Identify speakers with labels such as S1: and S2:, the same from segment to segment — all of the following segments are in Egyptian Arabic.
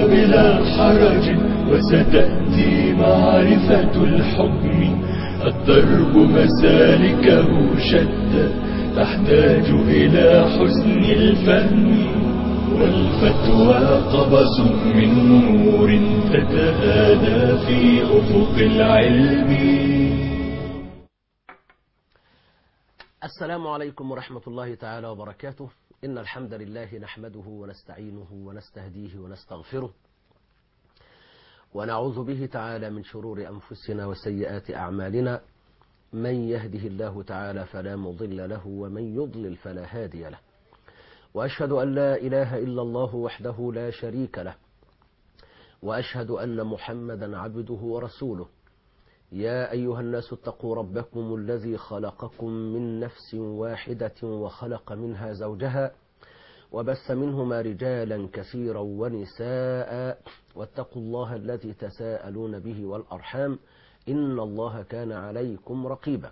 S1: بلا حرج وستأتي معرفة الحكم الدرب مسالكه شتى تحتاج إلى حسن الفهم والفتوى قبس من نور تتهادى في أفق العلم
S2: السلام عليكم ورحمة الله تعالى وبركاته إن الحمد لله نحمده ونستعينه ونستهديه ونستغفره ونعوذ به تعالى من شرور أنفسنا وسيئات أعمالنا من يهده الله تعالى فلا مضل له ومن يضلل فلا هادي له وأشهد أن لا إله إلا الله وحده لا شريك له وأشهد أن محمدا عبده ورسوله يا أيها الناس اتقوا ربكم الذي خلقكم من نفس واحدة وخلق منها زوجها وبث منهما رجالا كثيرا ونساء واتقوا الله الذي تساءلون به والأرحام إن الله كان عليكم رقيبا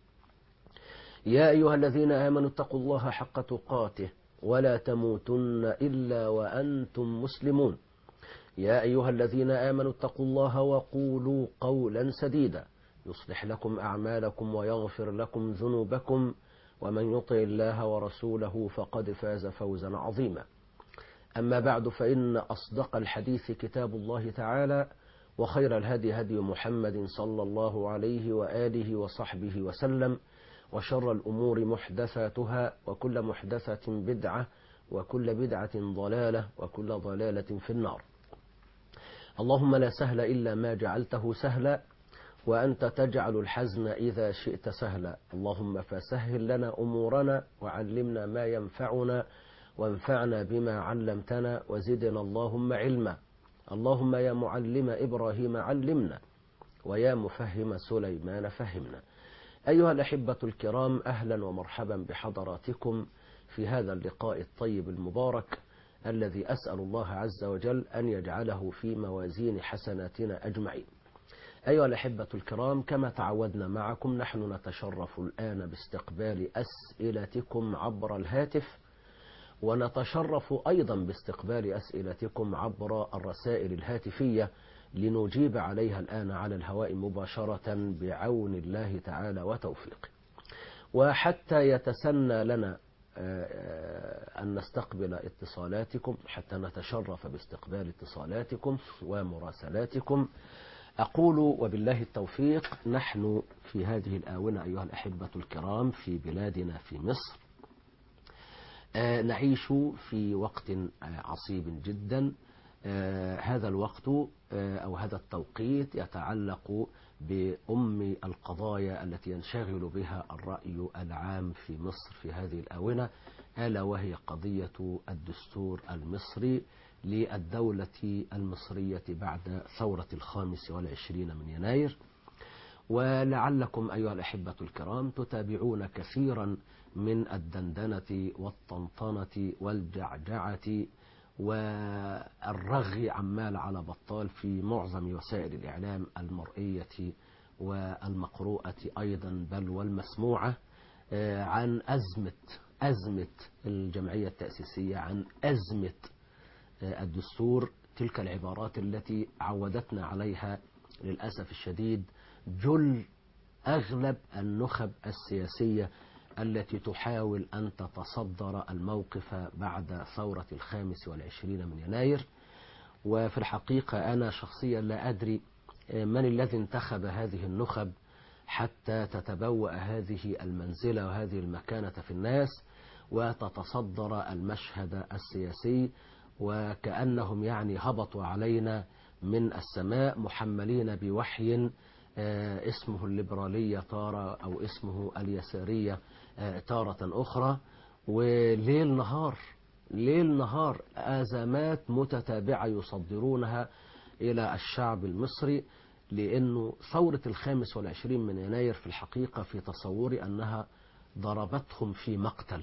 S2: يا أيها الذين آمنوا اتقوا الله حق تقاته ولا تموتن إلا وأنتم مسلمون يا أيها الذين آمنوا اتقوا الله وقولوا قولا سديدا يصلح لكم أعمالكم ويغفر لكم ذنوبكم ومن يطع الله ورسوله فقد فاز فوزا عظيما أما بعد فإن أصدق الحديث كتاب الله تعالى وخير الهدي هدي محمد صلى الله عليه وآله وصحبه وسلم وشر الأمور محدثاتها وكل محدثة بدعة وكل بدعة ضلالة وكل ضلالة في النار اللهم لا سهل إلا ما جعلته سهلا وأنت تجعل الحزن إذا شئت سهلا اللهم فسهل لنا أمورنا وعلمنا ما ينفعنا وانفعنا بما علمتنا وزدنا اللهم علما اللهم يا معلم إبراهيم علمنا ويا مفهم سليمان فهمنا أيها الأحبة الكرام أهلا ومرحبا بحضراتكم في هذا اللقاء الطيب المبارك الذي أسأل الله عز وجل أن يجعله في موازين حسناتنا أجمعين أيها الأحبة الكرام كما تعودنا معكم نحن نتشرف الآن باستقبال أسئلتكم عبر الهاتف ونتشرف أيضا باستقبال أسئلتكم عبر الرسائل الهاتفية لنجيب عليها الآن على الهواء مباشرة بعون الله تعالى وتوفيقه وحتى يتسنى لنا أن نستقبل اتصالاتكم حتى نتشرف باستقبال اتصالاتكم ومراسلاتكم أقول وبالله التوفيق نحن في هذه الآونة أيها الأحبة الكرام في بلادنا في مصر نعيش في وقت عصيب جدا هذا الوقت أو هذا التوقيت يتعلق بأم القضايا التي ينشغل بها الرأي العام في مصر في هذه الآونة ألا وهي قضية الدستور المصري للدولة المصرية بعد ثورة الخامس والعشرين من يناير ولعلكم أيها الأحبة الكرام تتابعون كثيرا من الدندنة والطنطنة والجعجعة والرغي عمال على بطال في معظم وسائل الإعلام المرئية والمقروءة أيضا بل والمسموعة عن أزمة أزمة الجمعية التأسيسية عن أزمة الدستور تلك العبارات التي عودتنا عليها للأسف الشديد جل أغلب النخب السياسية التي تحاول أن تتصدر الموقف بعد ثورة الخامس والعشرين من يناير وفي الحقيقة أنا شخصيا لا أدري من الذي انتخب هذه النخب حتى تتبوأ هذه المنزلة وهذه المكانة في الناس وتتصدر المشهد السياسي وكأنهم يعني هبطوا علينا من السماء محملين بوحي اسمه الليبرالية تارة أو اسمه اليسارية تارة أخرى وليل نهار ليل نهار أزمات متتابعة يصدرونها إلى الشعب المصري لأنه ثورة الخامس والعشرين من يناير في الحقيقة في تصوري أنها ضربتهم في مقتل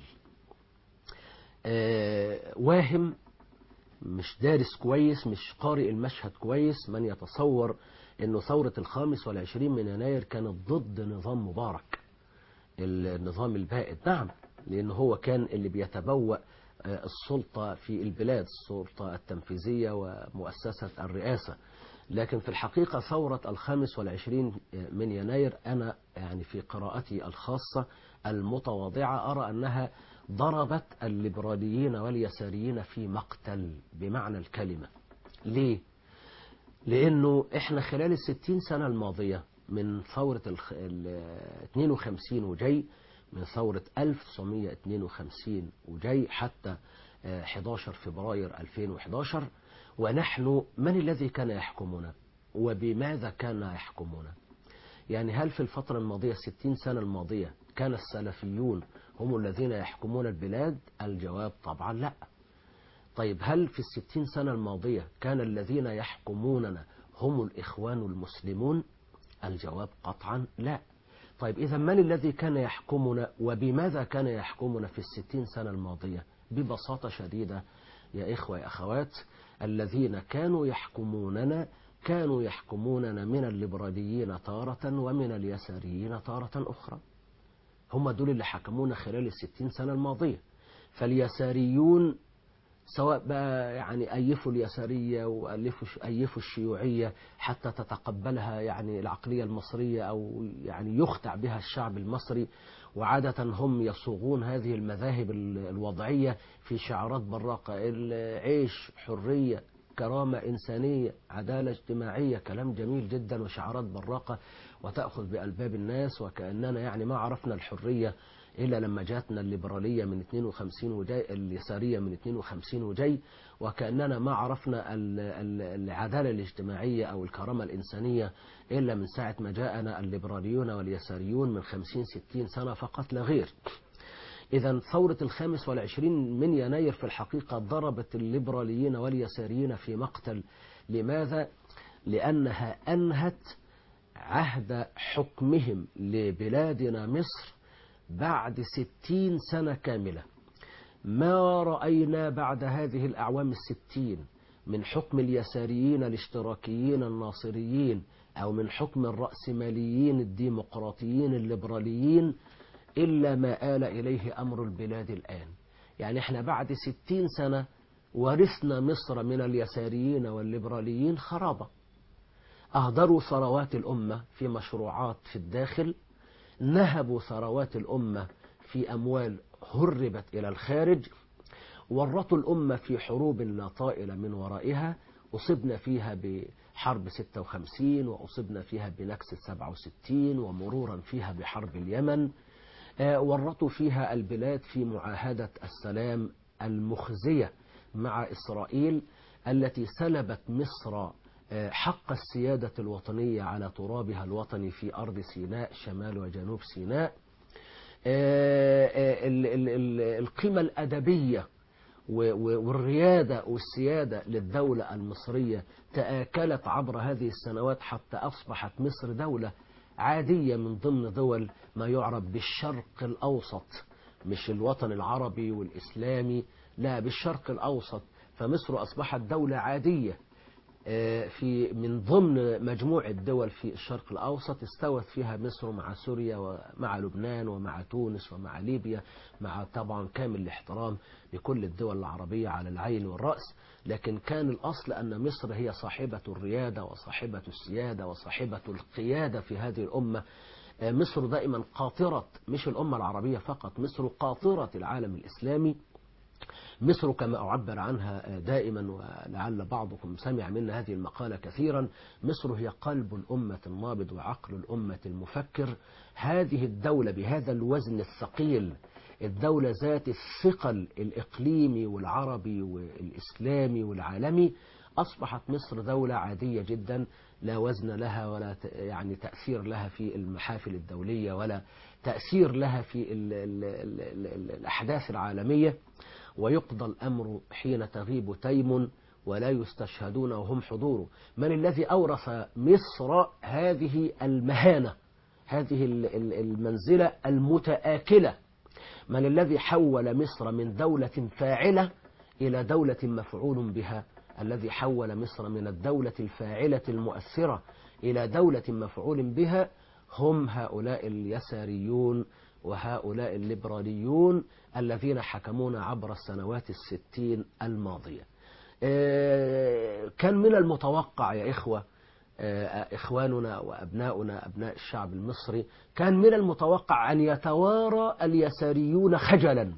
S2: واهم مش دارس كويس مش قارئ المشهد كويس من يتصور أنه ثورة الخامس والعشرين من يناير كانت ضد نظام مبارك النظام البائد نعم لأن هو كان اللي بيتبوأ آه، السلطة في البلاد السلطة التنفيذية ومؤسسة الرئاسة لكن في الحقيقة ثورة الخامس والعشرين من يناير أنا يعني في قراءتي الخاصة المتواضعة أرى أنها ضربت الليبراليين واليساريين في مقتل بمعنى الكلمة ليه؟ لأنه إحنا خلال الستين سنة الماضية من ثورة الخ... ال 52 وجاي من ثورة 1952 وجاي حتى آه، 11 فبراير 2011 ونحن من الذي كان يحكمنا وبماذا كان يحكمنا يعني هل في الفترة الماضية 60 سنة الماضية كان السلفيون هم الذين يحكمون البلاد الجواب طبعا لا طيب هل في الستين سنة الماضية كان الذين يحكموننا هم الإخوان المسلمون الجواب قطعا لا طيب إذا من الذي كان يحكمنا وبماذا كان يحكمنا في الستين سنة الماضية ببساطة شديدة يا إخوة يا أخوات الذين كانوا يحكموننا كانوا يحكموننا من الليبراليين تارة ومن اليساريين تارة أخرى هم دول اللي حكمونا خلال الستين سنة الماضية فاليساريون سواء بقى يعني أيفوا اليسارية وألفوا أيفوا الشيوعية حتى تتقبلها يعني العقلية المصرية أو يعني يخدع بها الشعب المصري وعادة هم يصوغون هذه المذاهب ال- الوضعية في شعارات براقة العيش حرية كرامة إنسانية عدالة اجتماعية كلام جميل جدا وشعارات براقة وتأخذ بألباب الناس وكأننا يعني ما عرفنا الحرية إلا لما جاتنا الليبرالية من 52 وجاي اليسارية من 52 وجاي وكأننا ما عرفنا ال- ال- العدالة الاجتماعية أو الكرامة الإنسانية إلا من ساعة ما جاءنا الليبراليون واليساريون من 50 60 سنة فقط لا غير إذا ثورة الخامس والعشرين من يناير في الحقيقة ضربت الليبراليين واليساريين في مقتل لماذا؟ لأنها أنهت عهد حكمهم لبلادنا مصر بعد ستين سنة كاملة ما رأينا بعد هذه الأعوام الستين من حكم اليساريين الاشتراكيين الناصريين أو من حكم الرأسماليين الديمقراطيين الليبراليين إلا ما آل إليه أمر البلاد الآن يعني احنا بعد ستين سنة ورثنا مصر من اليساريين والليبراليين خرابة أهدروا ثروات الأمة في مشروعات في الداخل نهبوا ثروات الأمة في أموال هربت إلى الخارج ورطوا الأمة في حروب لا طائل من ورائها أصبنا فيها بحرب 56 وأصبنا فيها بنكسة 67 ومرورا فيها بحرب اليمن آه، ورطوا فيها البلاد في معاهدة السلام المخزية مع إسرائيل التي سلبت مصر آه، حق السيادة الوطنية على ترابها الوطني في أرض سيناء شمال وجنوب سيناء آه، آه، ال- ال- ال- القيمة الأدبية و- و- والريادة والسيادة للدولة المصرية تآكلت عبر هذه السنوات حتى أصبحت مصر دولة عادية من ضمن دول ما يعرف بالشرق الأوسط مش الوطن العربي والإسلامي لا بالشرق الأوسط فمصر أصبحت دولة عادية آه، في من ضمن مجموعة دول في الشرق الأوسط استوت فيها مصر مع سوريا ومع لبنان ومع تونس ومع ليبيا مع طبعا كامل الاحترام لكل الدول العربية على العين والرأس لكن كان الأصل أن مصر هي صاحبة الريادة وصاحبة السيادة وصاحبة القيادة في هذه الأمة آه، مصر دائما قاطرة مش الأمة العربية فقط مصر قاطرة العالم الإسلامي مصر كما أعبر عنها دائما ولعل بعضكم سمع منا هذه المقالة كثيرا مصر هي قلب الأمة النابض وعقل الأمة المفكر هذه الدولة بهذا الوزن الثقيل الدولة ذات الثقل الإقليمي والعربي والإسلامي والعالمي أصبحت مصر دولة عادية جدا لا وزن لها ولا ت- يعني تأثير لها في المحافل الدولية ولا تأثير لها في ال ال ال ال ال الأحداث العالمية ويقضى الأمر حين تغيب تيم ولا يستشهدون وهم حضور من الذي أورث مصر هذه المهانة هذه ال- ال- المنزلة المتآكلة من الذي حول مصر من دولة فاعلة إلى دولة مفعول بها الذي حول مصر من الدولة الفاعلة المؤثرة إلى دولة مفعول بها هم هؤلاء اليساريون وهؤلاء الليبراليون الذين حكمونا عبر السنوات الستين الماضية آه، كان من المتوقع يا إخوة آه، إخواننا وأبناؤنا أبناء الشعب المصري كان من المتوقع أن يتوارى اليساريون خجلا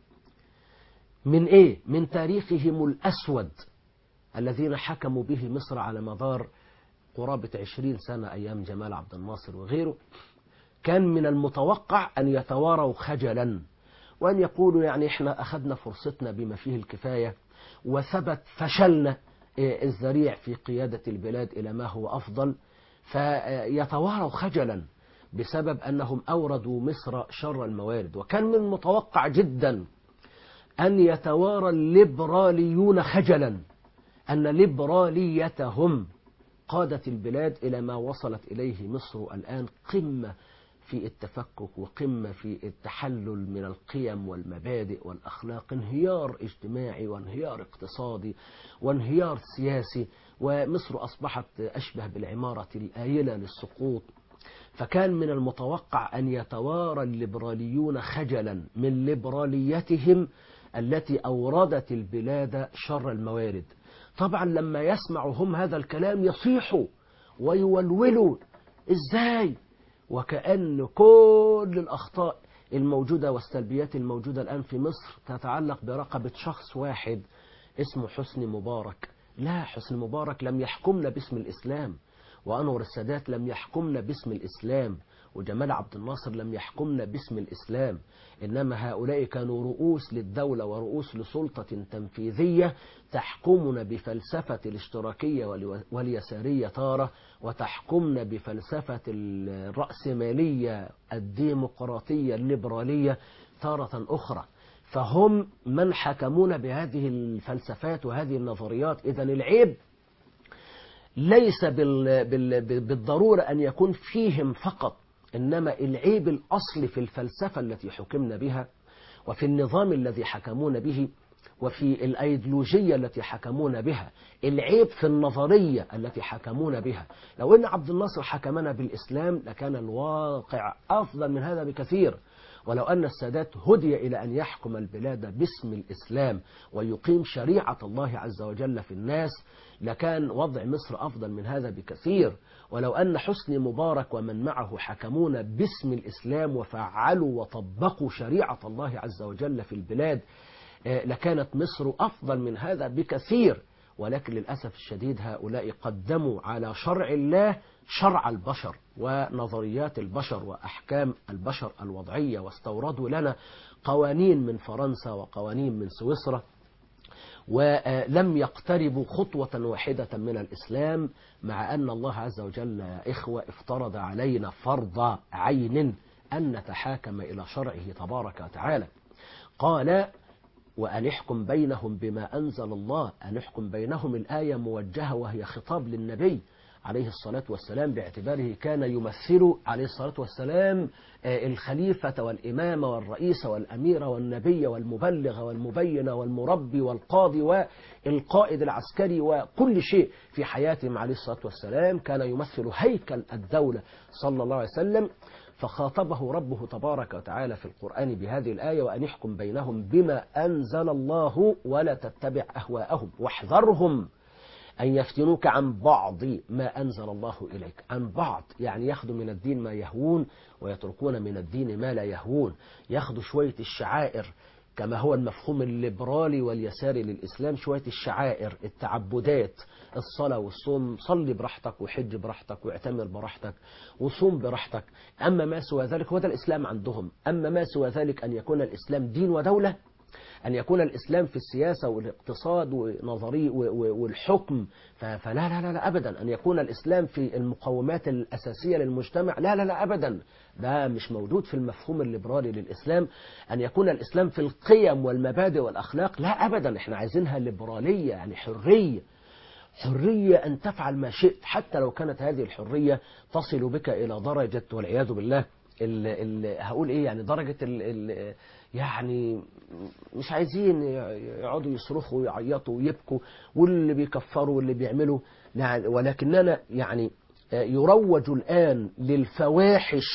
S2: من إيه؟ من تاريخهم الأسود الذين حكموا به مصر على مدار قرابة عشرين سنة أيام جمال عبد الناصر وغيره كان من المتوقع أن يتواروا خجلا وأن يقولوا يعني إحنا أخذنا فرصتنا بما فيه الكفاية وثبت فشلنا آه، الذريع في قيادة البلاد إلى ما هو أفضل فيتواروا خجلا بسبب أنهم أوردوا مصر شر الموارد وكان من المتوقع جدا أن يتوارى الليبراليون خجلا أن ليبراليتهم قادت البلاد إلى ما وصلت إليه مصر الآن قمة في التفكك وقمة في التحلل من القيم والمبادئ والأخلاق انهيار اجتماعي وانهيار اقتصادي وانهيار سياسي ومصر أصبحت أشبه بالعمارة الآيلة للسقوط فكان من المتوقع أن يتوارى الليبراليون خجلا من ليبراليتهم التي أوردت البلاد شر الموارد طبعا لما يسمعوا هم هذا الكلام يصيحوا ويولولوا ازاي وكأن كل الأخطاء الموجودة والسلبيات الموجودة الآن في مصر تتعلق برقبة شخص واحد اسمه حسني مبارك لا حسني مبارك لم يحكمنا باسم الإسلام وأنور السادات لم يحكمنا باسم الإسلام وجمال عبد الناصر لم يحكمنا باسم الإسلام إنما هؤلاء كانوا رؤوس للدولة ورؤوس لسلطة تنفيذية تحكمنا بفلسفة الاشتراكية والو- واليسارية تارة وتحكمنا بفلسفة الرأسمالية الديمقراطية الليبرالية تارة أخرى فهم من حكمونا بهذه الفلسفات وهذه النظريات إذا العيب ليس بال... بال... بالضرورة أن يكون فيهم فقط إنما العيب الأصل في الفلسفة التي حكمنا بها وفي النظام الذي حكمونا به وفي الأيديولوجية التي حكمونا بها العيب في النظرية التي حكمونا بها لو أن عبد الناصر حكمنا بالإسلام لكان الواقع أفضل من هذا بكثير ولو أن السادات هدي إلى أن يحكم البلاد باسم الإسلام ويقيم شريعة الله عز وجل في الناس لكان وضع مصر أفضل من هذا بكثير ولو أن حسني مبارك ومن معه حكمون باسم الإسلام وفعلوا وطبقوا شريعة الله عز وجل في البلاد آه، لكانت مصر أفضل من هذا بكثير ولكن للأسف الشديد هؤلاء قدموا على شرع الله شرع البشر ونظريات البشر وأحكام البشر الوضعية واستوردوا لنا قوانين من فرنسا وقوانين من سويسرا ولم يقتربوا خطوة واحدة من الإسلام مع أن الله عز وجل يا إخوة افترض علينا فرض عين أن نتحاكم إلى شرعه تبارك وتعالى قال وأن احكم بينهم بما أنزل الله أن احكم بينهم الآية موجهة وهي خطاب للنبي عليه الصلاة والسلام باعتباره كان يمثل عليه الصلاة والسلام آه، الخليفة والإمام والرئيس والأمير والنبي والمبلغ والمبين والمربي والقاضي والقائد العسكري وكل شيء في حياتهم عليه الصلاة والسلام كان يمثل هيكل الدولة صلى الله عليه وسلم فخاطبه ربه تبارك وتعالى في القرآن بهذه الآية وأن يحكم بينهم بما أنزل الله ولا تتبع أهواءهم واحذرهم أن يفتنوك عن بعض ما أنزل الله إليك عن بعض يعني ياخذوا من الدين ما يهوون ويتركون من الدين ما لا يهوون ياخذوا شوية الشعائر كما هو المفهوم الليبرالي واليساري للإسلام شوية الشعائر التعبدات الصلاة والصوم صلي براحتك وحج براحتك واعتمر براحتك وصوم براحتك أما ما سوى ذلك هو ده الإسلام عندهم أما ما سوى ذلك أن يكون الإسلام دين ودولة أن يكون الإسلام في السياسة والاقتصاد ونظري و- و- والحكم ف- فلا لا لا لا أبدا أن يكون الإسلام في المقومات الأساسية للمجتمع لا لا لا أبدا ده مش موجود في المفهوم الليبرالي للإسلام أن يكون الإسلام في القيم والمبادئ والأخلاق لا أبدا إحنا عايزينها ليبرالية يعني حرية حرية أن تفعل ما شئت حتى لو كانت هذه الحرية تصل بك إلى درجة والعياذ بالله ال ال هقول إيه يعني درجة ال ال يعني مش عايزين يقعدوا يصرخوا ويعيطوا ويبكوا واللي بيكفروا واللي بيعملوا نع- ولكننا يعني يروج الآن للفواحش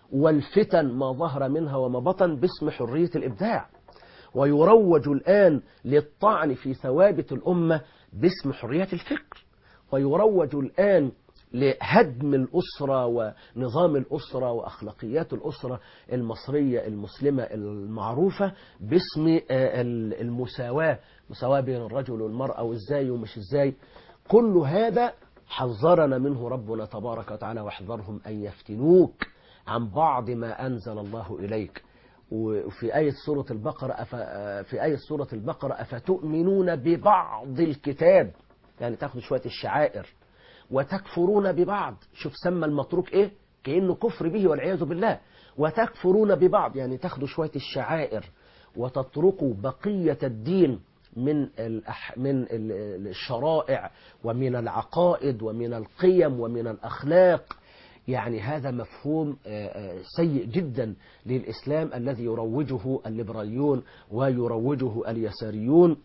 S2: والفتن ما ظهر منها وما بطن باسم حرية الإبداع ويروج الآن للطعن في ثوابت الأمة باسم حرية الفكر ويروج الآن لهدم الأسرة ونظام الأسرة وأخلاقيات الأسرة المصرية المسلمة المعروفة باسم المساواة مساواة بين الرجل والمرأة وإزاي ومش إزاي كل هذا حذرنا منه ربنا تبارك وتعالى واحذرهم أن يفتنوك عن بعض ما أنزل الله إليك وفي آية سورة البقرة أف... في آية سورة البقرة أفتؤمنون ببعض الكتاب يعني تاخدوا شوية الشعائر وتكفرون ببعض شوف سمى المتروك إيه كأنه كفر به والعياذ بالله وتكفرون ببعض يعني تاخدوا شوية الشعائر وتتركوا بقية الدين من الأح... من الشرائع ومن العقائد ومن القيم ومن الأخلاق يعني هذا مفهوم سيء جدا للإسلام الذي يروجه الليبراليون ويروجه اليساريون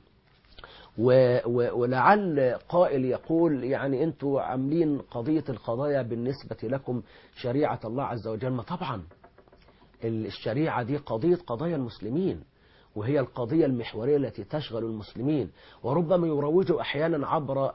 S2: ولعل قائل يقول يعني انتوا عاملين قضية القضايا بالنسبة لكم شريعة الله عز وجل ما طبعا الشريعة دي قضية قضايا المسلمين وهي القضية المحورية التي تشغل المسلمين وربما يروجوا أحيانا عبر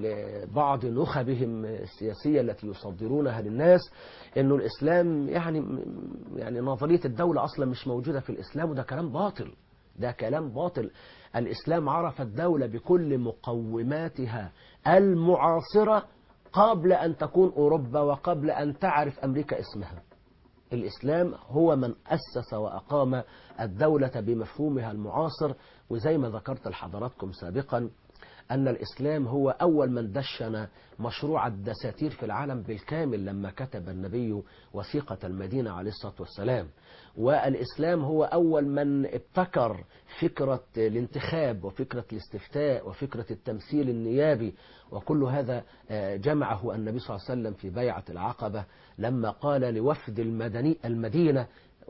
S2: بعض نخبهم السياسية التي يصدرونها للناس أنه الإسلام يعني يعني نظرية الدولة أصلا مش موجودة في الإسلام وده كلام باطل ده كلام باطل الإسلام عرف الدولة بكل مقوماتها المعاصرة قبل أن تكون أوروبا وقبل أن تعرف أمريكا اسمها الإسلام هو من أسس وأقام الدولة بمفهومها المعاصر وزي ما ذكرت لحضراتكم سابقا أن الإسلام هو أول من دشن مشروع الدساتير في العالم بالكامل لما كتب النبي وثيقة المدينة عليه الصلاة والسلام والإسلام هو أول من ابتكر فكرة الانتخاب وفكرة الاستفتاء وفكرة التمثيل النيابي وكل هذا جمعه النبي صلى الله عليه وسلم في بيعة العقبة لما قال لوفد المدني المدينة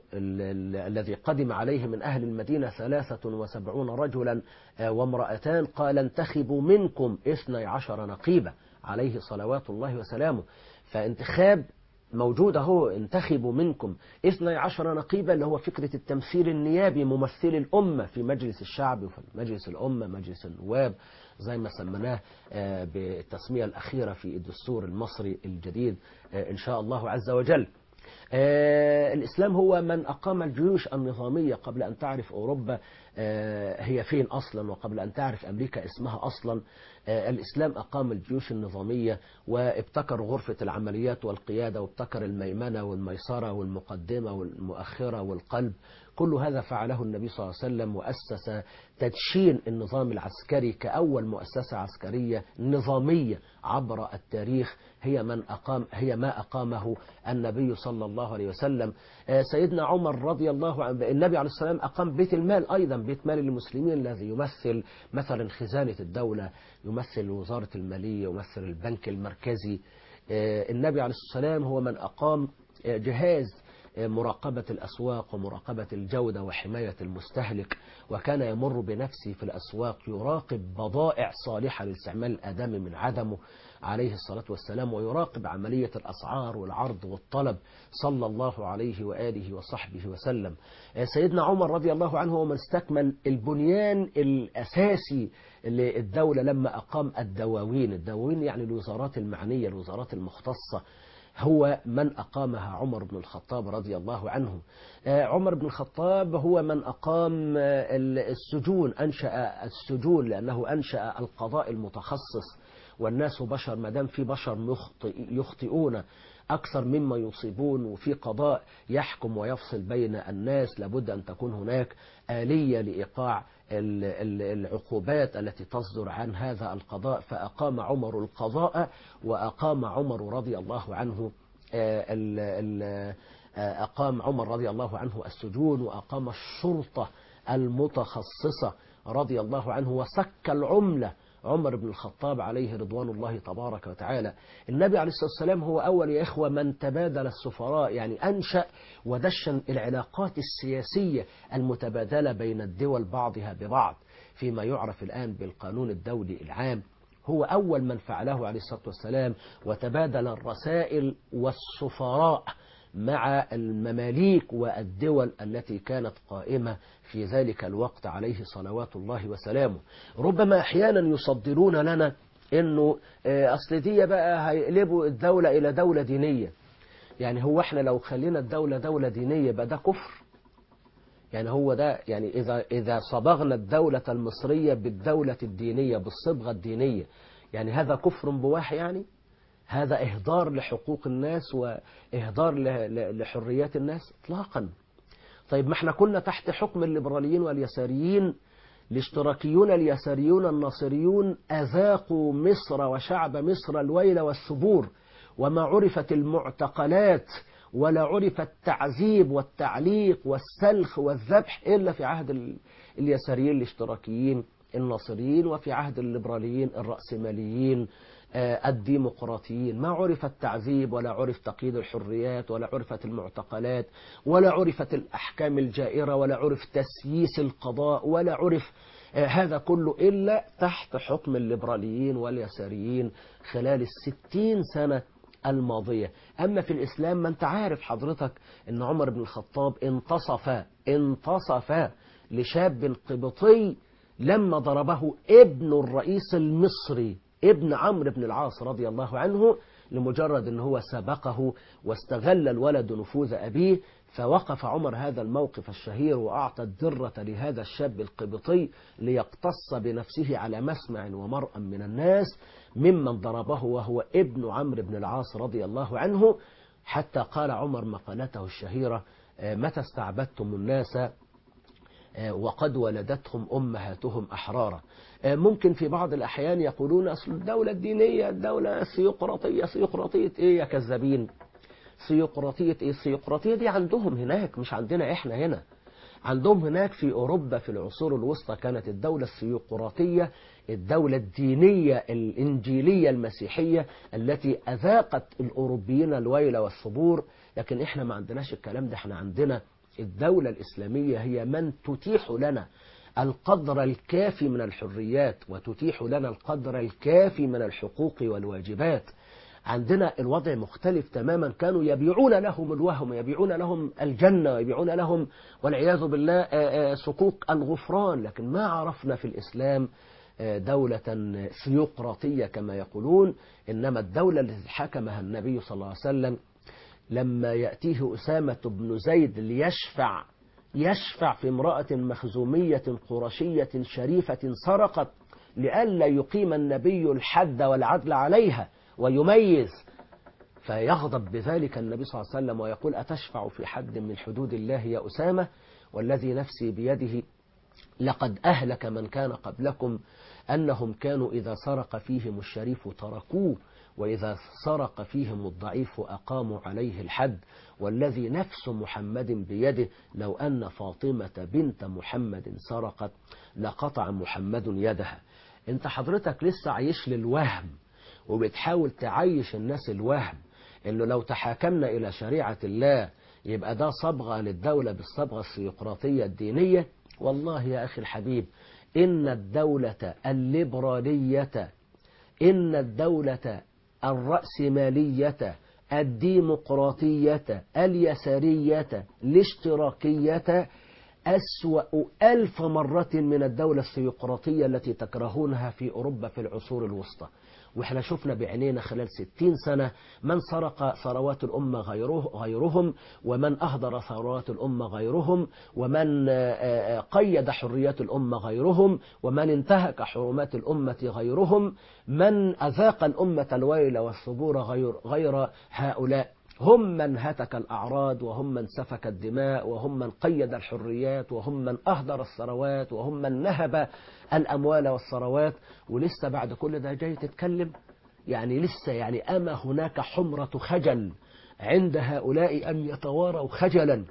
S2: الذي قدم عليه من أهل المدينة ثلاثة وسبعون رجلا وامرأتان قال انتخبوا منكم اثني عشر نقيبة عليه صلوات الله وسلامه فانتخاب موجود اهو انتخبوا منكم اثني عشر نقيبة اللي هو فكرة التمثيل النيابي ممثل الأمة في مجلس الشعب وفي مجلس الأمة مجلس النواب زي ما سمناه بالتسمية الأخيرة في الدستور المصري الجديد إن شاء الله عز وجل آه الإسلام هو من أقام الجيوش النظامية قبل أن تعرف أوروبا آه هي فين أصلا وقبل أن تعرف أمريكا اسمها أصلا آه الإسلام أقام الجيوش النظامية وابتكر غرفة العمليات والقيادة وابتكر الميمنة والميسرة والمقدمة والمؤخرة والقلب كل هذا فعله النبي صلى الله عليه وسلم وأسس تدشين النظام العسكري كأول مؤسسة عسكرية نظامية عبر التاريخ هي من أقام هي ما أقامه النبي صلى الله عليه وسلم سيدنا عمر رضي الله عنه النبي عليه السلام أقام بيت المال أيضا بيت مال المسلمين الذي يمثل مثلا خزانة الدولة يمثل وزارة المالية يمثل البنك المركزي النبي عليه السلام هو من أقام جهاز مراقبة الأسواق ومراقبة الجودة وحماية المستهلك وكان يمر بنفسه في الأسواق يراقب بضائع صالحة لاستعمال الآدم من عدمه عليه الصلاة والسلام ويراقب عملية الأسعار والعرض والطلب صلى الله عليه وآله وصحبه وسلم سيدنا عمر رضي الله عنه هو من استكمل البنيان الأساسي للدولة لما أقام الدواوين الدواوين يعني الوزارات المعنية الوزارات المختصة هو من أقامها عمر بن الخطاب رضي الله عنه عمر بن الخطاب هو من أقام السجون أنشأ السجون لأنه أنشأ القضاء المتخصص والناس بشر ما دام في بشر يخطئ يخطئون أكثر مما يصيبون وفي قضاء يحكم ويفصل بين الناس لابد أن تكون هناك آلية لإيقاع العقوبات التي تصدر عن هذا القضاء فأقام عمر القضاء وأقام عمر رضي الله عنه أقام عمر رضي الله عنه السجون وأقام الشرطة المتخصصة رضي الله عنه وسك العملة عمر بن الخطاب عليه رضوان الله تبارك وتعالى النبي عليه الصلاة والسلام هو أول يا إخوة من تبادل السفراء يعني أنشأ ودشن العلاقات السياسية المتبادلة بين الدول بعضها ببعض فيما يعرف الآن بالقانون الدولي العام هو أول من فعله عليه الصلاة والسلام وتبادل الرسائل والسفراء مع المماليك والدول التي كانت قائمة في ذلك الوقت عليه صلوات الله وسلامه ربما أحيانا يصدرون لنا أنه أصل دي بقى هيقلبوا الدولة إلى دولة دينية يعني هو احنا لو خلينا الدولة دولة دينية بقى ده كفر يعني هو ده يعني إذا إذا صبغنا الدولة المصرية بالدولة الدينية بالصبغة الدينية يعني هذا كفر بواح يعني هذا إهدار لحقوق الناس وإهدار لحريات الناس اطلاقا طيب ما احنا كنا تحت حكم الليبراليين واليساريين الاشتراكيون اليساريون الناصريون أذاقوا مصر وشعب مصر الويل والثبور وما عرفت المعتقلات ولا عرف التعذيب والتعليق والسلخ والذبح إلا في عهد اليساريين الاشتراكيين الناصريين وفي عهد الليبراليين الرأسماليين الديمقراطيين ما عرف التعذيب ولا عرف تقييد الحريات ولا عرفت المعتقلات ولا عرفت الأحكام الجائرة ولا عرف تسييس القضاء ولا عرف هذا كله إلا تحت حكم الليبراليين واليساريين خلال الستين سنة الماضية أما في الإسلام ما أنت عارف حضرتك أن عمر بن الخطاب انتصف انتصف لشاب قبطي لما ضربه ابن الرئيس المصري ابن عمرو بن العاص رضي الله عنه لمجرد أن هو سبقه واستغل الولد نفوذ أبيه فوقف عمر هذا الموقف الشهير وأعطى الدرة لهذا الشاب القبطي ليقتص بنفسه على مسمع ومرأى من الناس ممن ضربه وهو ابن عمرو بن العاص رضي الله عنه حتى قال عمر مقالته الشهيرة متى استعبدتم الناس وقد ولدتهم أمهاتهم أحرارا ممكن في بعض الأحيان يقولون أصل الدولة الدينية الدولة السيقراطية سيقراطية إيه يا كذابين سيقراطية إيه السيقراطية دي عندهم هناك مش عندنا إحنا هنا عندهم هناك في أوروبا في العصور الوسطى كانت الدولة السيقراطية الدولة الدينية الإنجيلية المسيحية التي أذاقت الأوروبيين الويل والثبور لكن إحنا ما عندناش الكلام ده إحنا عندنا الدولة الإسلامية هي من تتيح لنا القدر الكافي من الحريات وتتيح لنا القدر الكافي من الحقوق والواجبات عندنا الوضع مختلف تماما كانوا يبيعون لهم الوهم يبيعون لهم الجنة ويبيعون لهم والعياذ بالله سقوق الغفران لكن ما عرفنا في الإسلام دولة سيقراطية كما يقولون إنما الدولة التي حكمها النبي صلى الله عليه وسلم لما يأتيه أسامة بن زيد ليشفع يشفع في امرأة مخزومية قرشية شريفة سرقت لئلا يقيم النبي الحد والعدل عليها ويميز فيغضب بذلك النبي صلى الله عليه وسلم ويقول أتشفع في حد من حدود الله يا أسامة والذي نفسي بيده لقد أهلك من كان قبلكم أنهم كانوا إذا سرق فيهم الشريف تركوه وإذا سرق فيهم الضعيف أقاموا عليه الحد والذي نفس محمد بيده لو أن فاطمة بنت محمد سرقت لقطع محمد يدها انت حضرتك لسه عايش للوهم وبتحاول تعيش الناس الوهم انه لو تحاكمنا الى شريعة الله يبقى ده صبغة للدولة بالصبغة السيقراطية الدينية والله يا أخي الحبيب إن الدولة الليبرالية إن الدولة الرأسمالية الديمقراطية اليسارية الاشتراكية أسوأ ألف مرة من الدولة السيقراطية التي تكرهونها في أوروبا في العصور الوسطى وإحنا شفنا بعينينا خلال ستين سنة من سرق ثروات الأمة غيره غيرهم ومن أهدر ثروات الأمة غيرهم ومن قيد حريات الأمة غيرهم ومن انتهك حرمات الأمة غيرهم من أذاق الأمة الويل والثبور غير, غير هؤلاء هم من هتك الأعراض وهم من سفك الدماء وهم من قيد الحريات وهم من أهدر الثروات وهم من نهب الأموال والثروات ولسه بعد كل ده جاي تتكلم يعني لسه يعني أما هناك حمرة خجل عند هؤلاء أن يتواروا خجلا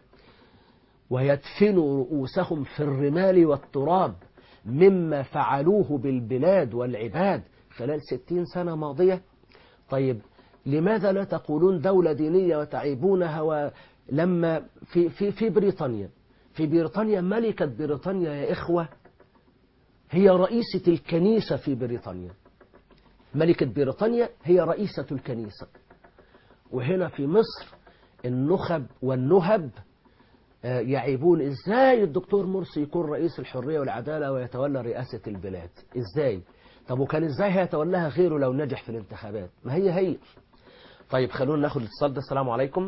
S2: ويدفنوا رؤوسهم في الرمال والتراب مما فعلوه بالبلاد والعباد خلال ستين سنة ماضية طيب لماذا لا تقولون دولة دينية وتعيبونها ولما في, في, في بريطانيا في بريطانيا ملكة بريطانيا يا إخوة هي رئيسة الكنيسة في بريطانيا ملكة بريطانيا هي رئيسة الكنيسة وهنا في مصر النخب والنهب آه، يعيبون ازاي الدكتور مرسي يكون رئيس الحرية والعدالة ويتولى رئاسة البلاد ازاي طب وكان ازاي هيتولاها غيره لو نجح في الانتخابات ما هي هي طيب خلونا ناخد الاتصال ده السلام عليكم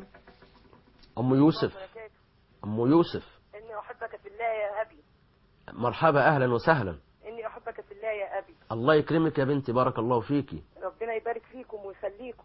S2: ام يوسف ام يوسف
S3: إني أحبك في الله يا أبي
S2: مرحبا اهلا وسهلا
S3: إني أحبك في الله يا أبي
S2: الله يكرمك يا بنتي بارك الله فيكي
S3: ربنا يبارك فيكم ويخليكم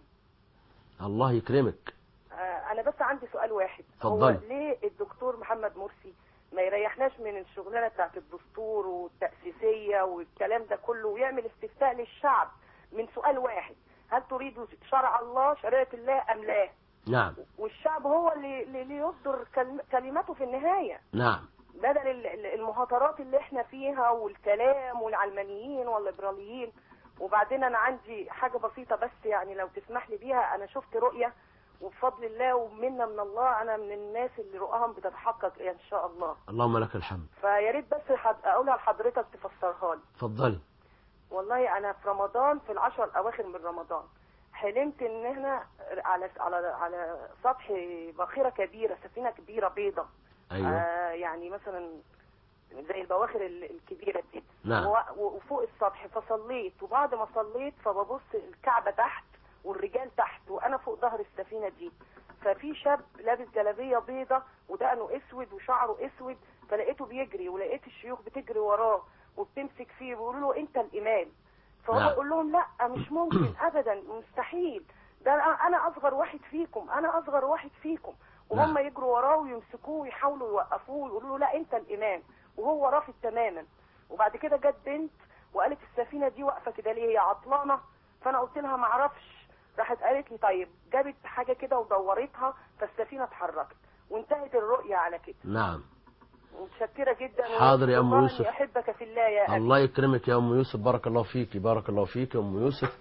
S2: الله يكرمك
S3: آه أنا بس عندي سؤال واحد
S2: اتفضلي.
S3: هو ليه الدكتور محمد مرسي ما يريحناش من الشغلانة بتاعت الدستور والتأسيسية والكلام ده كله ويعمل استفتاء للشعب من سؤال واحد هل تريد شرع الله شريعة الله أم لا
S2: نعم
S3: والشعب هو اللي, اللي اللي يصدر كلم- كلمته في النهاية
S2: نعم
S3: بدل ال- ال- المهاترات اللي احنا فيها والكلام والعلمانيين والليبراليين وبعدين انا عندي حاجه بسيطه بس يعني لو تسمح لي بيها انا شفت رؤيه وبفضل الله ومنا من الله انا من الناس اللي رؤاهم بتتحقق ان شاء الله
S2: اللهم لك الحمد
S3: فيا ريت بس حد- اقولها لحضرتك تفسرها لي
S2: اتفضلي
S3: والله انا في رمضان في العشر الاواخر من رمضان حلمت ان احنا على على على سطح باخره كبيره سفينه كبيره بيضه
S2: ايوه
S3: آه يعني مثلا زي البواخر ال- الكبيرة دي
S2: نعم.
S3: و- وفوق السطح فصليت وبعد ما صليت فببص الكعبة تحت والرجال تحت وأنا فوق ظهر السفينة دي ففي شاب لابس جلابية بيضة ودقنه أسود وشعره أسود فلقيته بيجري ولقيت الشيوخ بتجري وراه وبتمسك فيه بيقولوا له أنت الإمام فهو
S2: نعم.
S3: يقول لهم لا مش ممكن أبدا مستحيل ده أنا- أنا أصغر واحد فيكم أنا أصغر واحد فيكم وهم
S2: نعم.
S3: يجروا وراه ويمسكوه ويحاولوا يوقفوه ويقولوا له لا انت الامام وهو رافض تماما وبعد كده جت بنت وقالت السفينه دي واقفه كده ليه هي عطلانه فانا قلت لها ما اعرفش راحت قالت لي طيب جابت حاجه كده ودورتها فالسفينه اتحركت وانتهت الرؤيه على كده
S2: نعم
S3: متشكره جدا
S2: حاضر يا أم
S3: والله
S2: يوسف.
S3: إني احبك في الله يا ابي
S2: الله يكرمك يا ام يوسف بارك الله فيك بارك الله فيك يا ام يوسف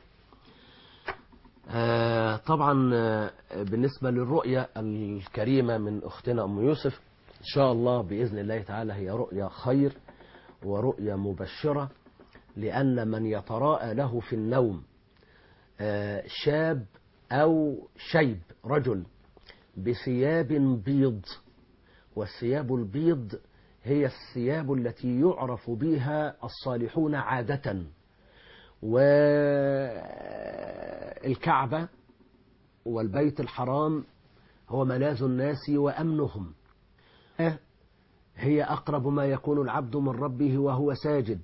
S2: آه طبعا آه، بالنسبة للرؤية الكريمة من أختنا أم يوسف إن شاء الله بإذن الله تعالى هي رؤية خير ورؤية مبشرة لأن من يتراءى له في النوم آه، شاب أو شيب رجل بثياب بيض والثياب البيض هي الثياب التي يعرف بها الصالحون عادة والكعبة والبيت الحرام هو ملاذ الناس وأمنهم هي أقرب ما يكون العبد من ربه وهو ساجد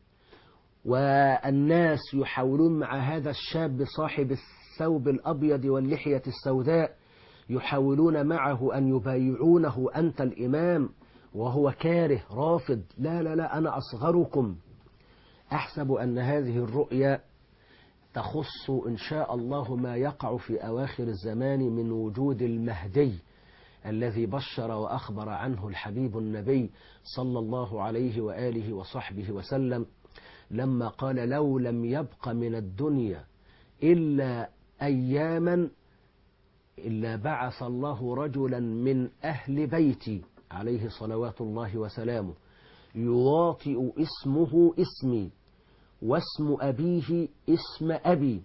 S2: والناس يحاولون مع هذا الشاب صاحب الثوب الأبيض واللحية السوداء يحاولون معه أن يبايعونه أنت الإمام وهو كاره رافض لا لا لا أنا أصغركم أحسب أن هذه الرؤيا تخص إن شاء الله ما يقع في أواخر الزمان من وجود المهدي الذي بشر وأخبر عنه الحبيب النبي صلى الله عليه وآله وصحبه وسلم لما قال لو لم يبق من الدنيا إلا أياما إلا بعث الله رجلا من أهل بيتي عليه صلوات الله وسلامه يواطئ اسمه اسمي واسم أبيه اسم أبي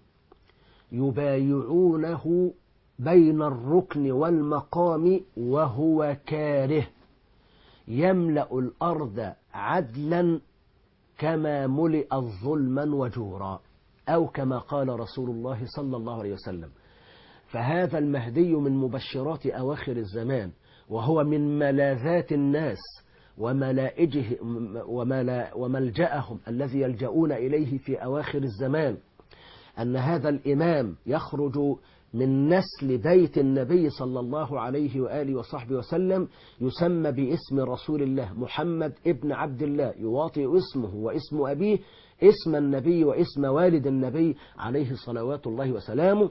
S2: يبايعونه بين الركن والمقام وهو كاره يملأ الأرض عدلا كما ملئت ظلما وجورا أو كما قال رسول الله صلى الله عليه وسلم فهذا المهدي من مبشرات أواخر الزمان وهو من ملاذات الناس وملائجه وملا وملجأهم الذي يلجؤون إليه في أواخر الزمان أن هذا الإمام يخرج من نسل بيت النبي صلى الله عليه وآله وصحبه وسلم يسمى باسم رسول الله محمد ابن عبد الله يواطئ اسمه واسم أبيه اسم النبي واسم والد النبي عليه صلوات الله وسلامه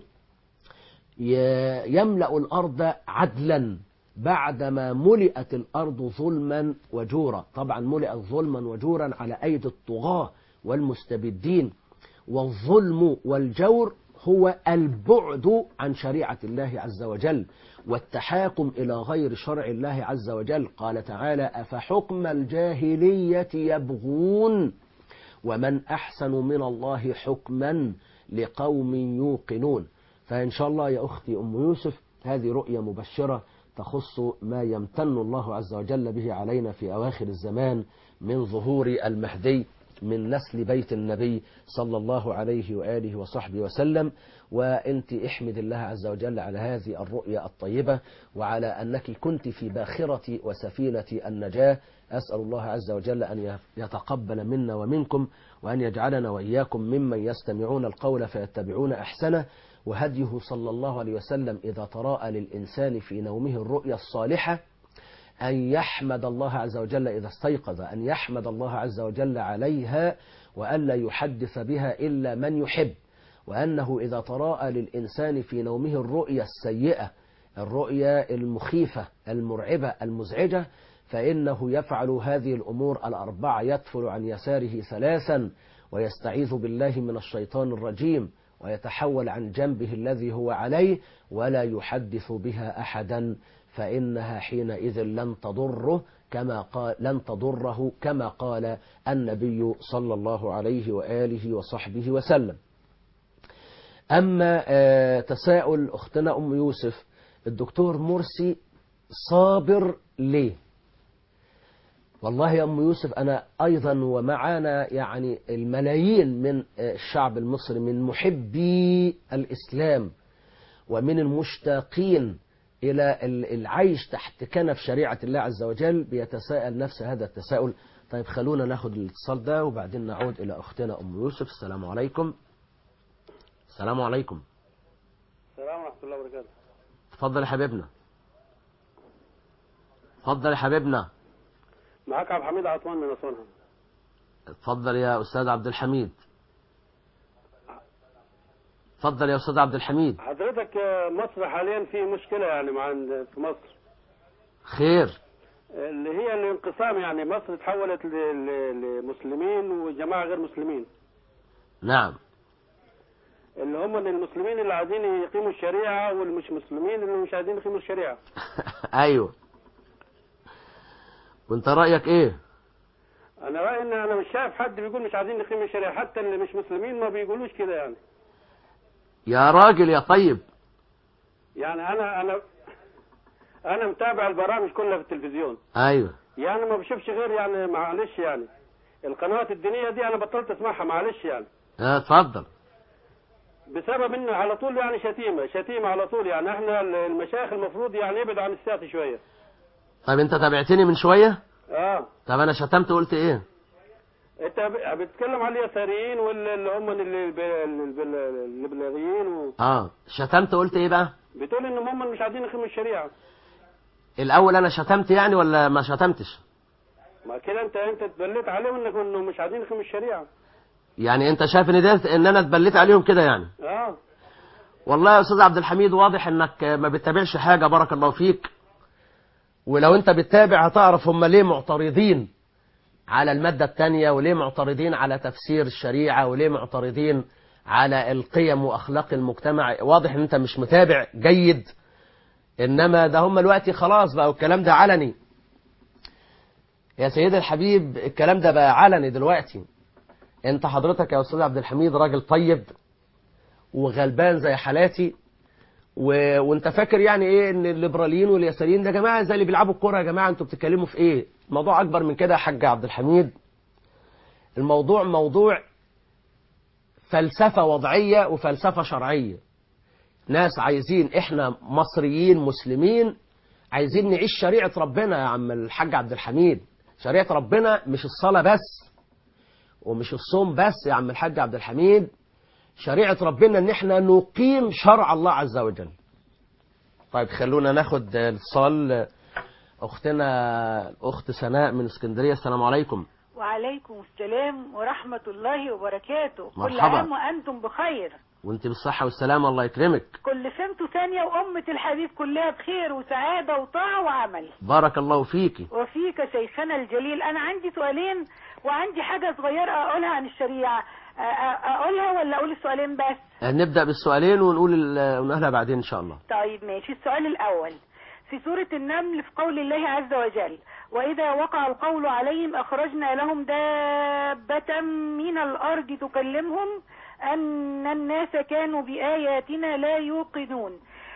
S2: يملأ الأرض عدلا بعدما ملئت الأرض ظلما وجورا طبعا ملئت ظلما وجورا على أيدي الطغاة والمستبدين والظلم والجور هو البعد عن شريعة الله عز وجل والتحاكم إلى غير شرع الله عز وجل قال تعالى أفحكم الجاهلية يبغون ومن أحسن من الله حكما لقوم يوقنون فإن شاء الله يا أختي أم يوسف هذه رؤية مبشرة تخص ما يمتن الله عز وجل به علينا في أواخر الزمان من ظهور المهدي من نسل بيت النبي صلى الله عليه وآله وصحبه وسلم وأنت احمد الله عز وجل على هذه الرؤية الطيبة وعلى أنك كنت في باخرة وسفينة النجاة أسأل الله عز وجل أن يتقبل منا ومنكم وأن يجعلنا وإياكم ممن يستمعون القول فيتبعون أحسنه وهديه صلى الله عليه وسلم إذا تراءى للإنسان في نومه الرؤيا الصالحة أن يحمد الله عز وجل إذا استيقظ أن يحمد الله عز وجل عليها وألا يحدث بها إلا من يحب وأنه إذا تراءى للإنسان في نومه الرؤيا السيئة الرؤيا المخيفة المرعبة المزعجة فإنه يفعل هذه الأمور الأربعة يدفل عن يساره ثلاثا ويستعيذ بالله من الشيطان الرجيم ويتحول عن جنبه الذي هو عليه ولا يحدث بها أحدا فإنها حينئذ لن تضره كما قال لن تضره كما قال النبي صلى الله عليه وآله وصحبه وسلم أما تساؤل أختنا أم يوسف الدكتور مرسي صابر ليه والله يا أم يوسف أنا أيضا ومعنا يعني الملايين من الشعب المصري من محبي الإسلام ومن المشتاقين إلى العيش تحت كنف شريعة الله عز وجل بيتساءل نفس هذا التساؤل طيب خلونا ناخد الاتصال ده وبعدين نعود إلى أختنا أم يوسف السلام عليكم السلام عليكم
S4: السلام ورحمة الله وبركاته
S2: اتفضل يا حبيبنا اتفضل يا حبيبنا
S4: معاك عبد الحميد عطوان من أسوانها
S2: اتفضل يا أستاذ عبد الحميد اتفضل يا أستاذ عبد الحميد
S4: حضرتك آه، مصر حاليا في مشكلة يعني مع في مصر
S2: خير
S4: اللي هي الانقسام يعني مصر تحولت ل- ل- لمسلمين وجماعة غير مسلمين
S2: نعم
S4: اللي هم المسلمين اللي عايزين يقيموا الشريعة والمش مسلمين اللي مش عايزين يقيموا الشريعة
S2: أيوه وانت رأيك ايه
S4: أنا رأيي إن أنا مش شايف حد بيقول مش عايزين نقيم الشريعة حتى اللي مش مسلمين ما بيقولوش كده يعني
S2: يا راجل يا طيب
S4: يعني أنا أنا أنا متابع البرامج كلها في التلفزيون
S2: ايوه
S4: يعني ما بشوفش غير يعني معلش يعني القنوات الدينية دي أنا بطلت أسمعها معلش يعني
S2: اه، اتفضل
S4: بسبب إنه على طول يعني شتيمة شتيمة على طول يعني إحنا المشايخ المفروض يعني يبعد عن السياسة شوية
S2: طيب انت تابعتني من شوية
S4: آه
S2: طب انا شتمت قلت ايه
S4: أنت ب- بتتكلم على اليساريين واللي هم اللي- اللي- اللي- الليبراليين و...
S2: اه شتمت قلت ايه بقى
S4: بتقول إنهم هم مش عايزين يقيموا الشريعة
S2: الاول انا شتمت يعني ولا ما شتمتش
S4: ما كده أنت أنت اتبليت عليهم إنك إنه مش عايزين يقيموا الشريعة
S2: يعني انت شايف ان ده ان انا اتبليت عليهم كده يعني
S4: آه
S2: والله يا استاذ عبد الحميد واضح انك ما بتتابعش حاجة بارك الله فيك ولو انت بتتابع هتعرف هم ليه معترضين على المادة التانية وليه معترضين على تفسير الشريعة وليه معترضين على القيم واخلاق المجتمع واضح ان انت مش متابع جيد انما ده هم دلوقتي خلاص بقى الكلام ده علني يا سيدي الحبيب الكلام ده بقى علني دلوقتي انت حضرتك يا استاذ عبد الحميد راجل طيب وغلبان زي حالاتي و... وانت فاكر يعني ايه ان الليبراليين واليساريين ده جماعه زي اللي بيلعبوا الكوره يا جماعه انتوا بتتكلموا في ايه الموضوع اكبر من كده يا حاج عبد الحميد الموضوع موضوع فلسفه وضعيه وفلسفه شرعيه ناس عايزين احنا مصريين مسلمين عايزين نعيش شريعه ربنا يا عم الحاج عبد الحميد شريعه ربنا مش الصلاه بس ومش الصوم بس يا عم الحاج عبد الحميد شريعة ربنا ان احنا نقيم شرع الله عز وجل طيب خلونا ناخد اتصال اختنا الاخت سناء من اسكندرية السلام عليكم
S5: وعليكم السلام ورحمة الله وبركاته كل
S2: مرحبا.
S5: عام وأنتم بخير
S2: وانت بالصحة والسلامة الله يكرمك
S5: كل سنة ثانية وأمة الحبيب كلها بخير وسعادة وطاعة وعمل
S2: بارك الله فيكي
S5: وفيك شيخنا الجليل أنا عندي سؤالين وعندي حاجة صغيرة أقولها عن الشريعة أ- أ- أقولها ولا أقول السؤالين بس
S2: نبدأ بالسؤالين ونقول ال- ونقولها بعدين ان شاء الله
S5: طيب ماشي السؤال الأول في سورة النمل في قول الله عز وجل وإذا وقع القول عليهم أخرجنا لهم دابة من الأرض تكلمهم أن الناس كانوا بآياتنا لا يوقنون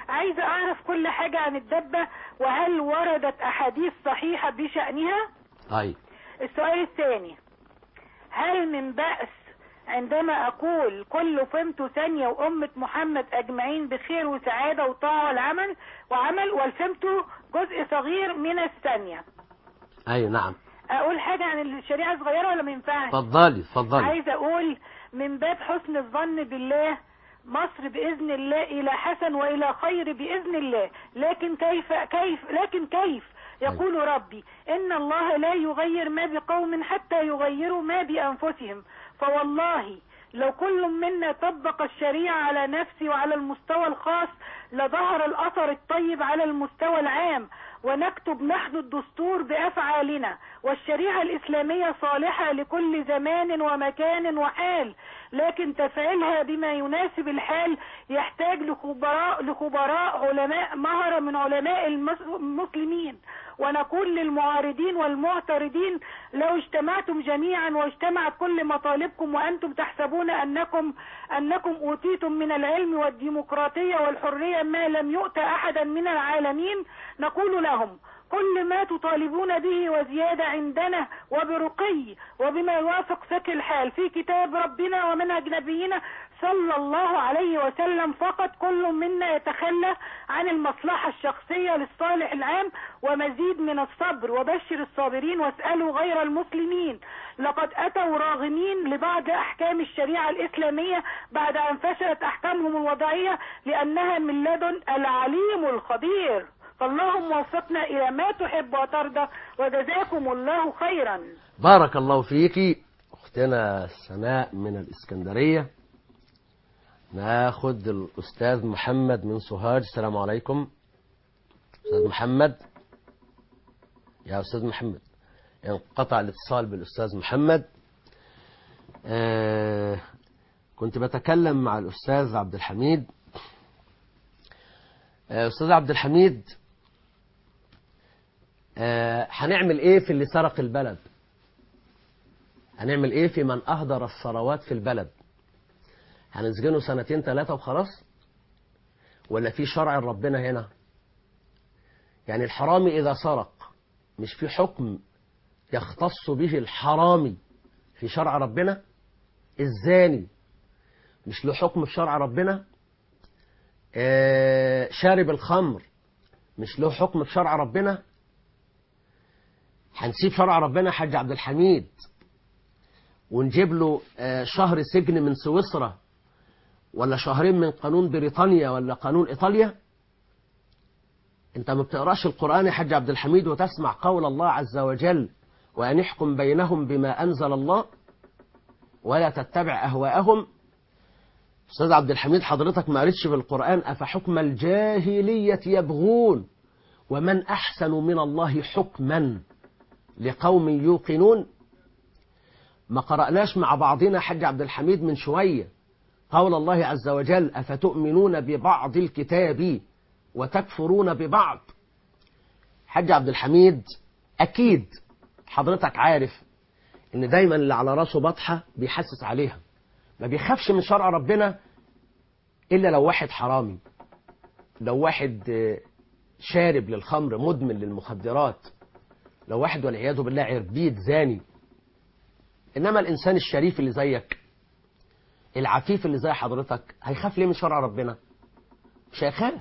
S5: عايزة أعرف كل حاجة عن الدبة وهل وردت أحاديث صحيحة بشأنها
S2: طيب
S5: السؤال الثاني هل من بأس عندما أقول كل فمت ثانية وأمة محمد أجمعين بخير وسعادة وطاعة والعمل وعمل والفمت جزء صغير من الثانية
S2: اي نعم
S5: أقول حاجة عن الشريعة صغيرة ولا ما ينفعش؟
S2: اتفضلي اتفضلي
S5: عايزة أقول من باب حسن الظن بالله مصر بإذن الله إلى حسن وإلى خير بإذن الله لكن كيف كيف لكن كيف يقول ربي إن الله لا يغير ما بقوم حتى يغيروا ما بأنفسهم فوالله لو كل منا طبق الشريعة على نفسه وعلى المستوى الخاص لظهر الأثر الطيب على المستوى العام ونكتب نحن الدستور بأفعالنا والشريعة الإسلامية صالحة لكل زمان ومكان وحال لكن تفعيلها بما يناسب الحال يحتاج لخبراء لخبراء علماء مهرة من علماء المس- المسلمين ونقول للمعارضين والمعترضين لو اجتمعتم جميعا واجتمعت كل مطالبكم وأنتم تحسبون أنكم أنكم أوتيتم من العلم والديمقراطية والحرية ما لم يؤت أحدا من العالمين نقول لهم كل ما تطالبون به وزيادة عندنا وبرقي وبما يوافق فقه الحال في كتاب ربنا ومنهج نبينا صلى الله عليه وسلم فقط كل منا يتخلى عن المصلحة الشخصية للصالح العام ومزيد من الصبر وبشر الصابرين واسألوا غير المسلمين لقد أتوا راغمين لبعض أحكام الشريعة الإسلامية بعد أن فشلت أحكامهم الوضعية لأنها من لدن العليم الخبير فاللهم وفقنا إلى ما تحب وترضى وجزاكم الله خيرا
S2: بارك الله فيكي اختنا سناء من الاسكندريه ناخد الاستاذ محمد من سوهاج السلام عليكم استاذ محمد يا استاذ محمد انقطع الاتصال بالاستاذ محمد آه كنت بتكلم مع الاستاذ عبد الحميد آه استاذ عبد الحميد آه هنعمل ايه في اللي سرق البلد هنعمل ايه في من اهدر الثروات في البلد هنسجنه سنتين ثلاثة وخلاص ولا في شرع ربنا هنا يعني الحرامي إذا سرق مش في حكم يختص به الحرامي في شرع ربنا الزاني مش له حكم في شرع ربنا آه شارب الخمر مش له حكم في شرع ربنا هنسيب شرع ربنا حاج عبد الحميد ونجيب له آه شهر سجن من سويسرا ولا شهرين من قانون بريطانيا ولا قانون ايطاليا انت ما بتقراش القران يا حاج عبد الحميد وتسمع قول الله عز وجل وان احكم بينهم بما انزل الله ولا تتبع اهواءهم استاذ عبد الحميد حضرتك ما قريتش في القران افحكم الجاهليه يبغون ومن احسن من الله حكما لقوم يوقنون ما قرأناش مع بعضنا حاج عبد الحميد من شويه قول الله عز وجل أفتؤمنون ببعض الكتاب وتكفرون ببعض حاج عبد الحميد أكيد حضرتك عارف إن دايما اللي على راسه بطحة بيحسس عليها ما بيخافش من شرع ربنا إلا لو واحد حرامي لو واحد شارب للخمر مدمن للمخدرات لو واحد والعياذ بالله عربيد زاني إنما الإنسان الشريف اللي زيك العفيف اللي زي حضرتك هيخاف ليه من شرع ربنا مش هيخاف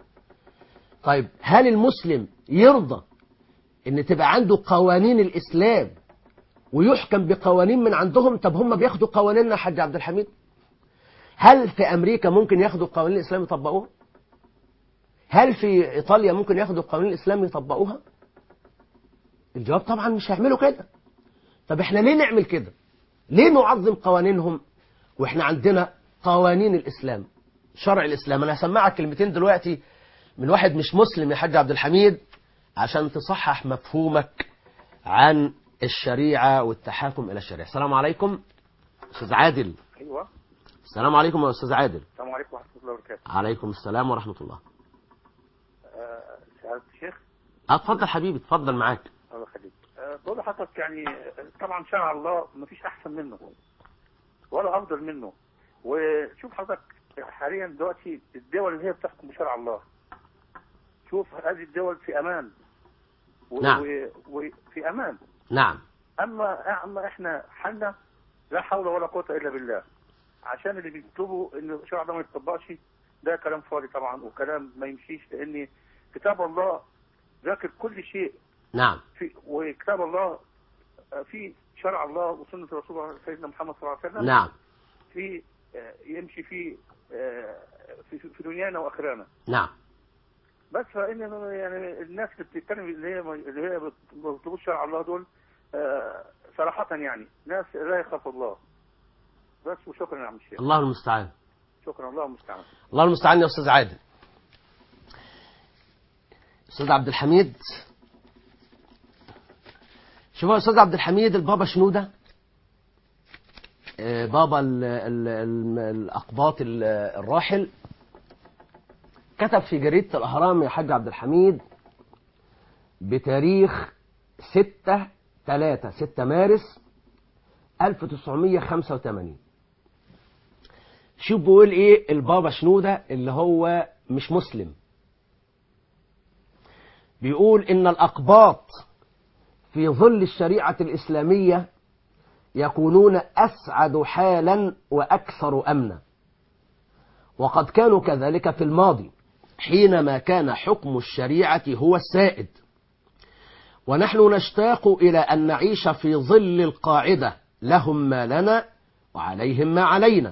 S2: طيب هل المسلم يرضى ان تبقى عنده قوانين الاسلام ويحكم بقوانين من عندهم طب هم بياخدوا قوانيننا يا حاج عبد الحميد هل في امريكا ممكن ياخدوا قوانين الاسلام يطبقوها هل في ايطاليا ممكن ياخدوا قوانين الاسلام يطبقوها الجواب طبعا مش هيعملوا كده طب احنا ليه نعمل كده ليه نعظم قوانينهم واحنا عندنا قوانين الاسلام شرع الاسلام انا هسمعك كلمتين دلوقتي من واحد مش مسلم يا حاج عبد الحميد عشان تصحح مفهومك عن الشريعه والتحاكم الى الشريعه السلام عليكم استاذ عادل
S6: ايوه
S2: السلام عليكم يا استاذ عادل
S6: السلام عليكم ورحمه الله وبركاته
S2: عليكم السلام ورحمه الله
S6: آه، سعاده الشيخ
S2: اتفضل حبيبي اتفضل معاك
S6: الله يخليك آه، بقول لحضرتك يعني آه، طبعا شرع الله ما فيش احسن منه ولا افضل منه وشوف حضرتك حاليا دلوقتي الدول اللي هي بتحكم بشرع الله شوف هذه الدول في امان و-
S2: نعم.
S6: و- وفي امان
S2: نعم
S6: اما اما احنا حالنا لا حول ولا قوه الا بالله عشان اللي بيطلبوا ان الشرع ده ما يتطبقش ده كلام فاضي طبعا وكلام ما يمشيش لان كتاب الله ذاكر كل شيء
S2: نعم
S6: في وكتاب الله آه، في شرع الله وسنه رسول الله سيدنا محمد صلى الله عليه وسلم
S2: نعم
S6: في آه، يمشي في آه، في في دنيانا واخرانا
S2: نعم
S6: بس فان يعني الناس اللي بتتكلم اللي هي اللي هي ما بيطلبوش شرع الله دول آه، صراحه يعني ناس لا يخاف الله بس وشكرا يا عم الشيخ
S2: الله المستعان
S6: شكرا الله المستعان
S2: الله المستعان يا استاذ عادل استاذ عبد الحميد شوف يا استاذ عبد الحميد البابا شنوده آه، بابا ال ال ال الاقباط ال- الراحل كتب في جريده الاهرام يا حاج عبد الحميد بتاريخ 6 3 6 مارس 1985 شوف بيقول ايه البابا شنودة اللي هو مش مسلم بيقول ان الاقباط في ظل الشريعة الاسلامية يكونون اسعد حالا واكثر امنا وقد كانوا كذلك في الماضي حينما كان حكم الشريعة هو السائد ونحن نشتاق إلى أن نعيش في ظل القاعدة لهم ما لنا وعليهم ما علينا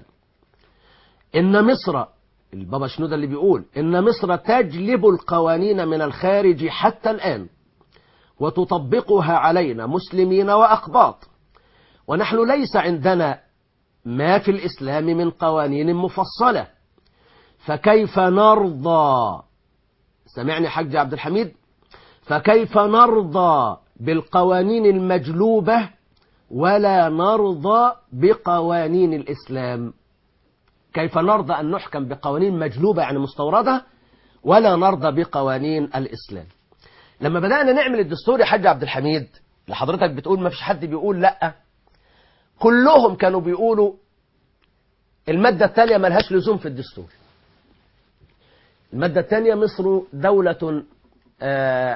S2: إن مصر البابا شنودة اللي بيقول إن مصر تجلب القوانين من الخارج حتى الآن وتطبقها علينا مسلمين وأقباط ونحن ليس عندنا ما في الإسلام من قوانين مفصلة فكيف نرضى سمعني حاج عبد الحميد فكيف نرضى بالقوانين المجلوبة ولا نرضى بقوانين الإسلام كيف نرضى أن نحكم بقوانين مجلوبة يعني مستوردة ولا نرضى بقوانين الإسلام لما بدأنا نعمل الدستور يا حاج عبد الحميد لحضرتك بتقول ما فيش حد بيقول لأ كلهم كانوا بيقولوا المادة التالية ملهاش لزوم في الدستور المادة الثانية مصر دولة آآ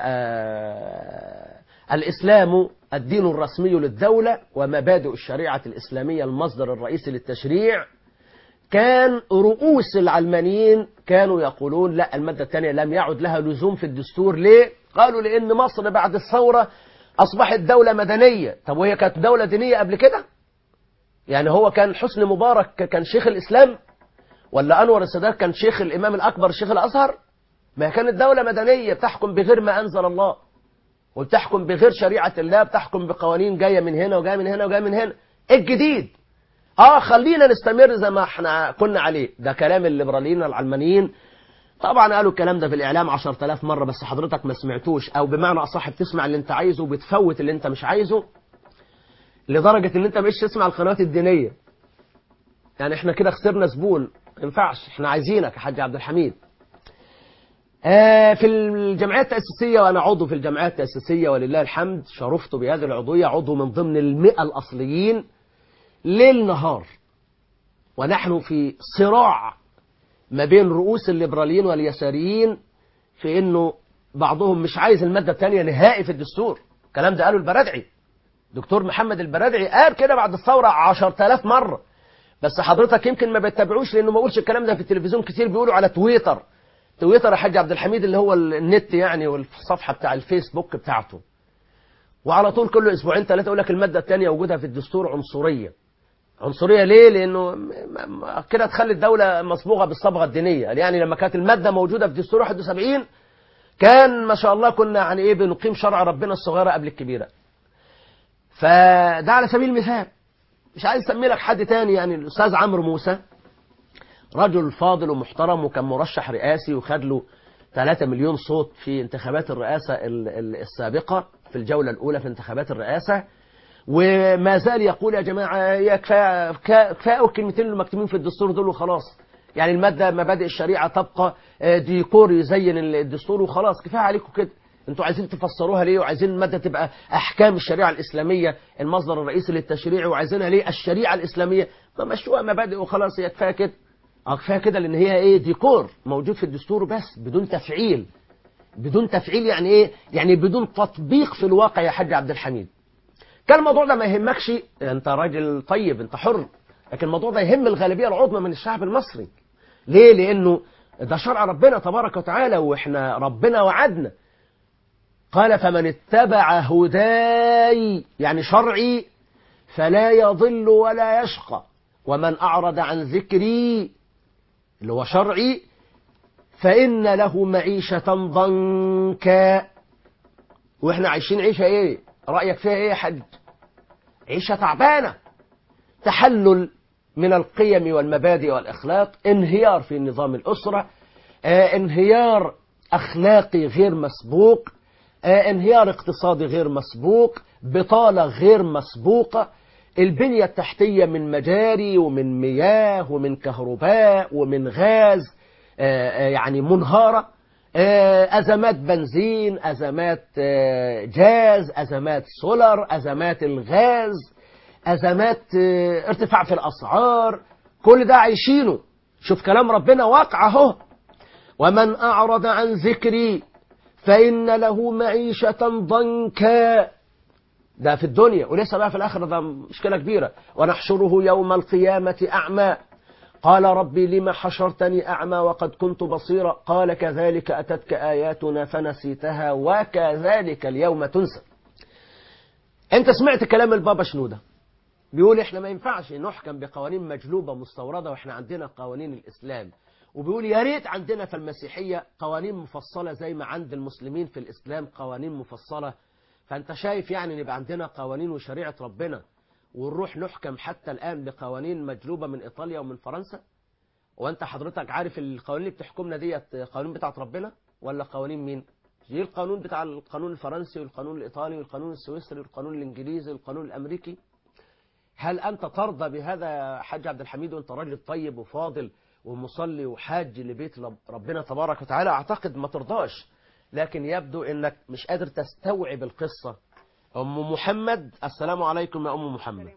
S2: آآ الإسلام الدين الرسمي للدولة ومبادئ الشريعة الإسلامية المصدر الرئيسي للتشريع كان رؤوس العلمانيين كانوا يقولون لا المادة الثانية لم يعد لها لزوم في الدستور ليه؟ قالوا لأن مصر بعد الثورة أصبحت دولة مدنية طب وهي كانت دولة دينية قبل كده؟ يعني هو كان حسني مبارك كان شيخ الإسلام ولا أنور السادات كان شيخ الإمام الأكبر شيخ الأزهر ما هي كانت دولة مدنية بتحكم بغير ما أنزل الله وبتحكم بغير شريعة الله بتحكم بقوانين جاية من هنا وجاية من هنا وجاية من هنا إيه الجديد اه خلينا نستمر زي ما احنا كنا عليه ده كلام الليبراليين العلمانيين طبعا قالوا الكلام ده في الاعلام 10000 مره بس حضرتك ما سمعتوش او بمعنى اصح بتسمع اللي انت عايزه وبتفوت اللي انت مش عايزه لدرجه ان انت مش تسمع القنوات الدينيه يعني احنا كده خسرنا زبون ما ينفعش احنا عايزينك يا حاج عبد الحميد آه في الجمعيات التأسيسية وأنا عضو في الجمعيات التأسيسية ولله الحمد شرفت بهذه العضوية عضو من ضمن المئة الأصليين ليل نهار ونحن في صراع ما بين رؤوس الليبراليين واليساريين في انه بعضهم مش عايز المادة الثانية نهائي في الدستور الكلام ده قاله البرادعي دكتور محمد البرادعي قال كده بعد الثورة 10000 مرة بس حضرتك يمكن ما بتتابعوش لانه ما قولش الكلام ده في التلفزيون كتير بيقولوا على تويتر تويتر يا حاج عبد الحميد اللي هو النت يعني والصفحة بتاع الفيسبوك بتاعته وعلى طول كل اسبوعين ثلاثة يقول لك المادة الثانية وجودها في الدستور عنصرية عنصرية ليه؟ لأنه كده تخلي الدولة مصبوغة بالصبغة الدينية يعني لما كانت المادة موجودة في دستور 71 كان ما شاء الله كنا يعني إيه بنقيم شرع ربنا الصغيرة قبل الكبيرة فده على سبيل المثال مش عايز اسمي لك حد تاني يعني الأستاذ عمرو موسى رجل فاضل ومحترم وكان مرشح رئاسي وخد له 3 مليون صوت في انتخابات الرئاسة السابقة في الجولة الأولى في انتخابات الرئاسة وما زال يقول يا جماعة يا كفاية كفاية الكلمتين اللي مكتوبين في الدستور دول وخلاص يعني المادة مبادئ الشريعة تبقى ديكور يزين الدستور وخلاص كفاية عليكم كده انتوا عايزين تفسروها ليه وعايزين المادة تبقى أحكام الشريعة الإسلامية المصدر الرئيسي للتشريع وعايزينها ليه الشريعة الإسلامية ما مشروع مبادئ وخلاص هي كفاية كده اه كفايه كده لان هي ايه ديكور موجود في الدستور بس بدون تفعيل بدون تفعيل يعني ايه يعني بدون تطبيق في الواقع يا حاج عبد الحميد كان الموضوع ده ما يهمكش انت راجل طيب انت حر لكن الموضوع ده يهم الغالبيه العظمى من الشعب المصري ليه لانه ده شرع ربنا تبارك وتعالى واحنا ربنا وعدنا قال فمن اتبع هداي يعني شرعي فلا يضل ولا يشقى ومن أعرض عن ذكري اللي هو شرعي فإن له معيشة ضنكا وإحنا عايشين عيشة إيه رأيك فيها إيه يا حاج عيشة تعبانة تحلل من القيم والمبادئ والأخلاق انهيار في نظام الأسرة آه انهيار أخلاقي غير مسبوق آه انهيار اقتصادي غير مسبوق بطالة غير مسبوقة البنية التحتية من مجاري ومن مياه ومن كهرباء ومن غاز آه آه يعني منهارة آه أزمات بنزين أزمات آه جاز أزمات سولر أزمات الغاز أزمات آه ارتفاع في الأسعار كل ده عايشينه شوف كلام ربنا واقع اهو ومن أعرض عن ذكري فإن له معيشة ضنكا ده في الدنيا ولسه بقى في الآخرة ده مشكلة كبيرة ونحشره يوم القيامة أعمى قال ربي لما حشرتني أعمى وقد كنت بصيرا قال كذلك أتتك آياتنا فنسيتها وكذلك اليوم تنسى أنت سمعت كلام البابا شنودة بيقول إحنا ما ينفعش نحكم بقوانين مجلوبة مستوردة وإحنا عندنا قوانين الإسلام وبيقول يا ريت عندنا في المسيحية قوانين مفصلة زي ما عند المسلمين في الإسلام قوانين مفصلة فأنت شايف يعني نبقى عندنا قوانين وشريعة ربنا ونروح نحكم حتى الآن بقوانين مجلوبة من إيطاليا ومن فرنسا وأنت حضرتك عارف القوانين اللي بتحكمنا ديت قوانين بتاعت ربنا ولا قوانين مين دي القانون بتاع القانون الفرنسي والقانون الإيطالي والقانون السويسري والقانون الإنجليزي والقانون الأمريكي هل أنت ترضى بهذا يا حاج عبد الحميد وأنت راجل طيب وفاضل ومصلي وحاج لبيت ربنا تبارك وتعالى أعتقد ما ترضاش لكن يبدو أنك مش قادر تستوعب القصة أم محمد السلام عليكم يا أم محمد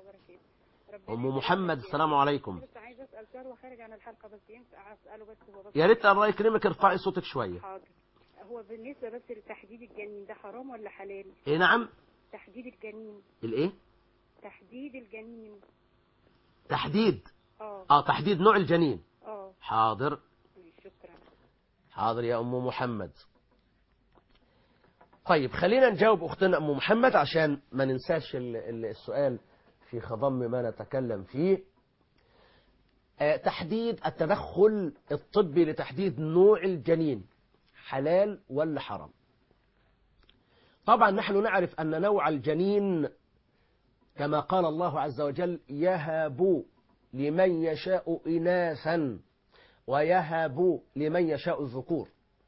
S2: أم محمد السلام عليكم
S7: بس عايزه اسال سؤال وخارج عن الحلقه بس ينفع اساله بس هو بس
S2: يا ريت الله يكرمك ارفعي صوتك شوية
S7: حاضر هو بالنسبه بس لتحديد الجنين ده حرام ولا حلال؟
S2: إيه نعم
S7: تحديد الجنين
S2: الإيه
S7: تحديد الجنين
S2: تحديد
S7: اه
S2: آه تحديد نوع الجنين
S7: اه
S2: حاضر
S7: شكرا
S2: حاضر يا أم محمد طيب خلينا نجاوب أختنا أم محمد عشان ما ننساش ال- ال- السؤال في خضم ما نتكلم فيه آه، تحديد التدخل الطبي لتحديد نوع الجنين حلال ولا حرام طبعا نحن نعرف أن نوع الجنين كما قال الله عز وجل يهب لمن يشاء إناثا ويهب لمن يشاء الذكور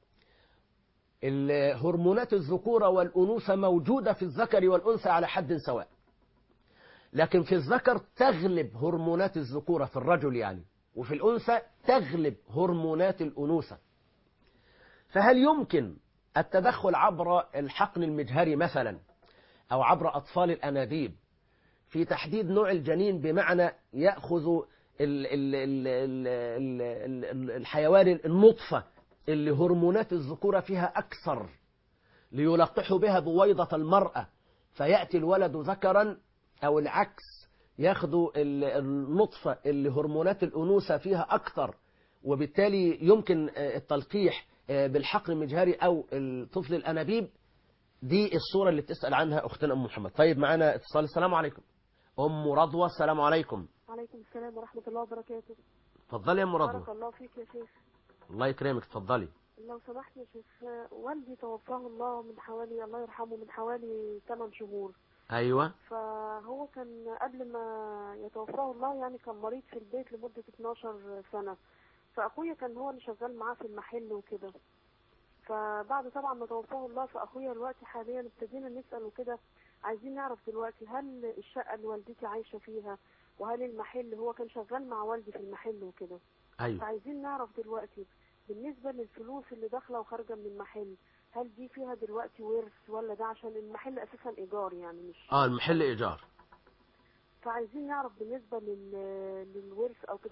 S2: الهرمونات الذكورة والأنوثة موجودة في الذكر والأنثى على حد سواء لكن في الذكر تغلب هرمونات الذكورة في الرجل يعني وفي الأنثى تغلب هرمونات الأنوثة فهل يمكن التدخل عبر الحقن المجهري مثلا أو عبر أطفال الأنابيب في تحديد نوع الجنين بمعنى يأخذ ال ال ال ال ال ال الحيوان النطفة اللي هرمونات الذكورة فيها أكثر ليلقحوا بها بويضة المرأة فيأتي الولد ذكرا أو العكس ياخدوا ال- النطفة اللي هرمونات الأنوثة فيها أكثر وبالتالي يمكن آه، التلقيح آه، بالحقن المجهري أو الطفل الأنابيب دي الصورة اللي بتسأل عنها أختنا أم محمد طيب معنا اتصال السلام عليكم أم رضوى السلام عليكم
S8: عليكم السلام ورحمة الله وبركاته
S2: اتفضلي يا أم
S8: بارك
S2: رضوى
S8: الله فيك يا شيخ
S2: الله يكرمك اتفضلي
S8: لو سمحت يا شيخ والدي توفاه الله من حوالي الله يرحمه من حوالي 8 شهور
S2: أيوة
S8: فهو كان قبل ما يتوفاه الله يعني كان مريض في البيت لمدة 12 سنة فأخويا كان هو اللي شغال معاه في المحل وكده فبعد طبعا ما توفاه الله فأخويا دلوقتي حاليا ابتدينا نسأل وكده عايزين نعرف دلوقتي هل الشقة اللي والدتي عايشة فيها وهل المحل هو كان شغال مع والدي في المحل وكده
S2: أيوة
S8: فعايزين نعرف دلوقتي بالنسبة للفلوس اللي داخلة وخارجة من المحل هل دي فيها دلوقتي ورث ولا ده عشان المحل أساسا إيجار يعني مش
S2: اه المحل إيجار
S8: فعايزين نعرف بالنسبة لل... للورث أو كده أهو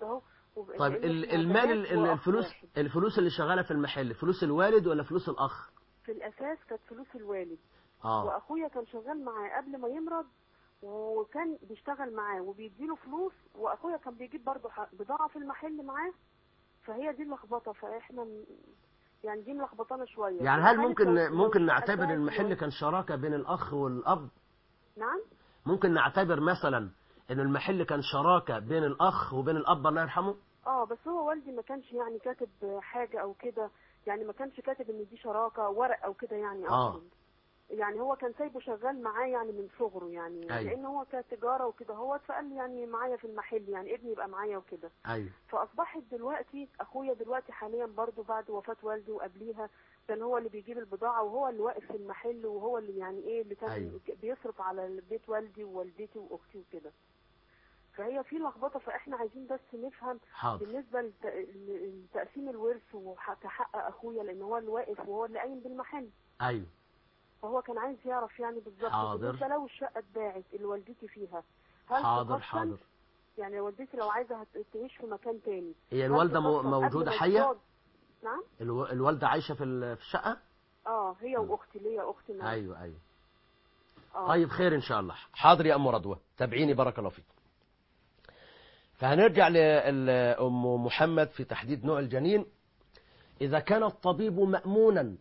S8: وب-
S2: طيب
S8: لأن
S2: ال-
S8: إحنا
S2: المال
S8: بنات
S2: ال- ال-
S8: وأخ
S2: الفلوس
S8: واحد.
S2: الفلوس اللي شغاله في المحل فلوس الوالد ولا فلوس الاخ
S8: في الأساس كانت فلوس الوالد
S2: اه
S8: واخويا كان شغال معاه قبل ما يمرض وكان بيشتغل معاه وبيديله فلوس واخويا كان بيجيب برضه ح- بضاعه في المحل معاه فهي دي اللخبطه فاحنا م- يعني دي ملخبطانا شويه
S2: يعني هل
S8: عارف
S2: ممكن
S8: لو- لو
S2: ممكن
S8: الشقة
S2: نعتبر
S8: اتباعت
S2: المحل
S8: و-
S2: كان شراكه بين الاخ والاب
S8: نعم
S2: ممكن نعتبر مثلا ان المحل كان شراكه بين الاخ وبين الاب الله يرحمه
S8: اه بس هو والدي ما كانش يعني كاتب حاجه او كده يعني ما كانش كاتب ان دي شراكه ورق او كده يعني
S2: آه.
S8: اقصد يعني هو كان سايبه شغال معاه يعني من صغره يعني
S2: أيوة.
S8: لان هو كانت تجاره وكده هو فقال لي يعني معايا في المحل يعني ابني يبقى معايا وكده
S2: ايوه
S8: فاصبحت دلوقتي اخويا دلوقتي حاليا برضو بعد وفاه والدي وقبليها كان هو اللي بيجيب البضاعه وهو اللي واقف في المحل وهو اللي يعني ايه اللي كان
S2: أيوة.
S8: بيصرف على بيت والدي ووالدتي واختي وكده فهي في لخبطه فاحنا عايزين بس نفهم
S2: حاضر
S8: بالنسبه لت- لتقسيم الورث وكحق اخويا لان هو اللي واقف وهو اللي قايم بالمحل
S2: ايوه
S8: فهو كان عايز يعرف يعني بالظبط
S2: حاضر.
S8: بالنسبه لو الشقه اتباعت اللي والدتي فيها هل
S2: حاضر
S8: تقسم؟
S2: حاضر
S8: يعني والدتي لو عايزه هت- تعيش في مكان تاني
S2: هي
S8: هل
S2: الوالده مو-
S8: تقسم قبل
S2: موجوده
S8: ما
S2: حيه
S8: تقعد؟ نعم
S2: الو- الوالده عايشه في ال- في الشقه
S8: اه هي واختي ليا اختي معايا
S2: ايوه ايوه
S8: اه
S2: طيب خير ان شاء الله حاضر يا ام رضوى تابعيني بارك الله فيك فهنرجع لأم محمد في تحديد نوع الجنين إذا كان الطبيب مأمونا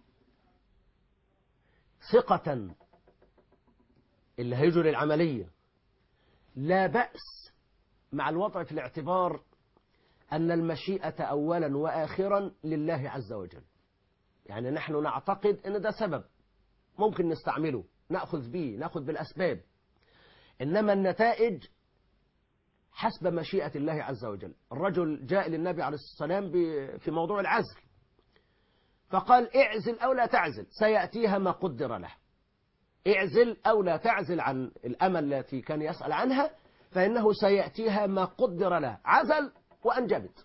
S2: ثقة اللي هيجري العملية لا بأس مع الوضع في الاعتبار أن المشيئة أولا وآخرا لله عز وجل يعني نحن نعتقد أن ده سبب ممكن نستعمله نأخذ به نأخذ بالأسباب إنما النتائج حسب مشيئة الله عز وجل الرجل جاء للنبي عليه الصلاة والسلام ب- في موضوع العزل فقال اعزل أو لا تعزل سيأتيها ما قدر له اعزل أو لا تعزل عن الأمل التي كان يسأل عنها فإنه سيأتيها ما قدر له عزل وأنجبت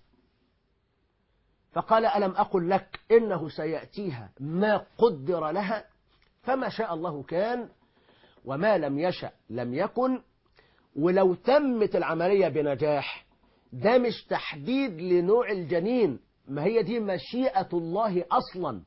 S2: فقال ألم أقل لك إنه سيأتيها ما قدر لها فما شاء الله كان وما لم يشأ لم يكن ولو تمت العملية بنجاح ده مش تحديد لنوع الجنين ما هي دي مشيئة الله أصلا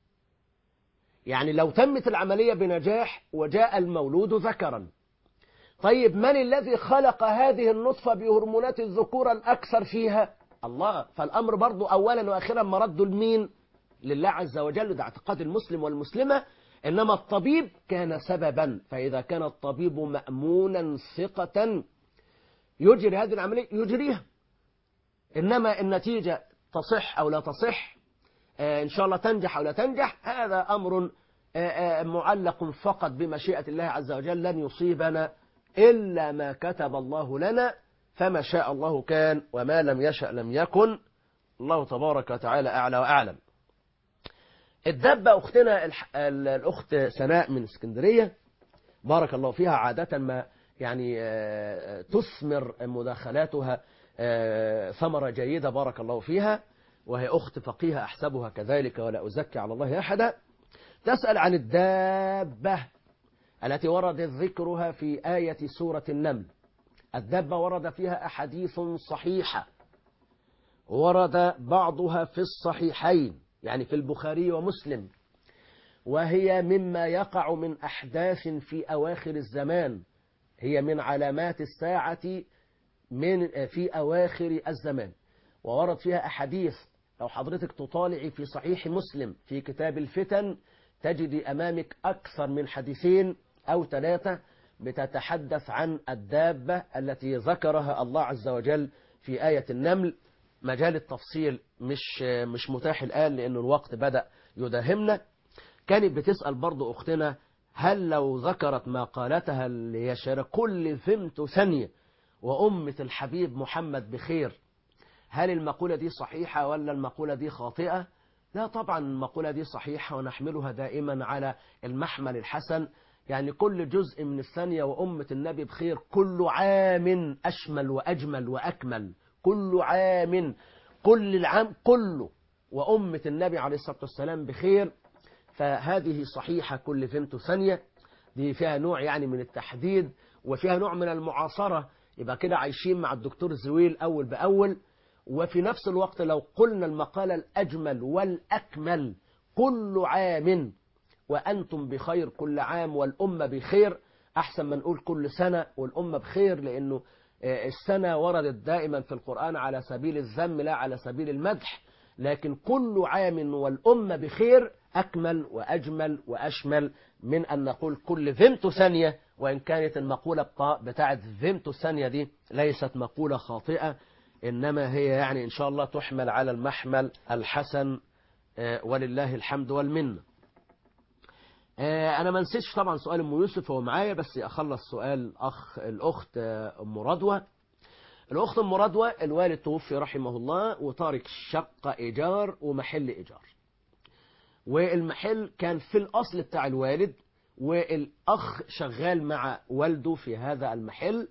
S2: يعني لو تمت العملية بنجاح وجاء المولود ذكرا طيب من الذي خلق هذه النطفة بهرمونات الذكورة الأكثر فيها الله فالأمر برضو أولا وأخيرا مرد المين لله عز وجل ده اعتقاد المسلم والمسلمة إنما الطبيب كان سببا فإذا كان الطبيب مأمونا ثقة يجري هذه العملية يجريها إنما النتيجة تصح أو لا تصح آه، إن شاء الله تنجح أو لا تنجح هذا أمر آه، آه، معلق فقط بمشيئة الله عز وجل لن يصيبنا إلا ما كتب الله لنا فما شاء الله كان وما لم يشأ لم يكن الله تبارك وتعالى أعلى وأعلم الدبة أختنا الح- ال- الأخت سناء من اسكندرية بارك الله فيها عادة ما يعني آه، تثمر مداخلاتها آه، ثمرة جيدة بارك الله فيها وهي أخت فقيهة أحسبها كذلك ولا أزكي على الله أحدا تسأل عن الدابة التي ورد ذكرها في آية سورة النمل الدابة ورد فيها أحاديث صحيحة ورد بعضها في الصحيحين يعني في البخاري ومسلم وهي مما يقع من أحداث في أواخر الزمان هي من علامات الساعة من في أواخر الزمان وورد فيها أحاديث لو حضرتك تطالعي في صحيح مسلم في كتاب الفتن تجد أمامك أكثر من حديثين أو ثلاثة بتتحدث عن الدابة التي ذكرها الله عز وجل في آية النمل مجال التفصيل مش مش متاح الآن لأن الوقت بدأ يداهمنا كانت بتسأل برضو أختنا هل لو ذكرت ما قالتها اللي هي شارع كل فهمت ثانية وأمة الحبيب محمد بخير هل المقولة دي صحيحة ولا المقولة دي خاطئة لا طبعا المقولة دي صحيحة ونحملها دائما على المحمل الحسن يعني كل جزء من الثانية وأمة النبي بخير كل عام أشمل وأجمل وأكمل كل عام كل العام كله وأمة النبي عليه الصلاة والسلام بخير فهذه صحيحة كل فيمتو ثانية دي فيها نوع يعني من التحديد وفيها نوع من المعاصرة يبقى كده عايشين مع الدكتور زويل أول بأول وفي نفس الوقت لو قلنا المقالة الأجمل والأكمل كل عام وأنتم بخير كل عام والأمة بخير أحسن ما نقول كل سنة والأمة بخير لأنه السنة وردت دائما في القرآن على سبيل الذم لا على سبيل المدح لكن كل عام والأمة بخير أكمل وأجمل وأشمل من أن نقول كل ذمت ثانية وإن كانت المقولة بتاعت ذمت ثانية دي ليست مقولة خاطئة إنما هي يعني إن شاء الله تحمل على المحمل الحسن ولله الحمد والمنه انا ما نسيتش طبعا سؤال ام يوسف هو معايا بس اخلص سؤال اخ الاخت ام رضوى الاخت ام رضوى الوالد توفي رحمه الله وتارك شقه ايجار ومحل ايجار والمحل كان في الاصل بتاع الوالد والاخ شغال مع والده في هذا المحل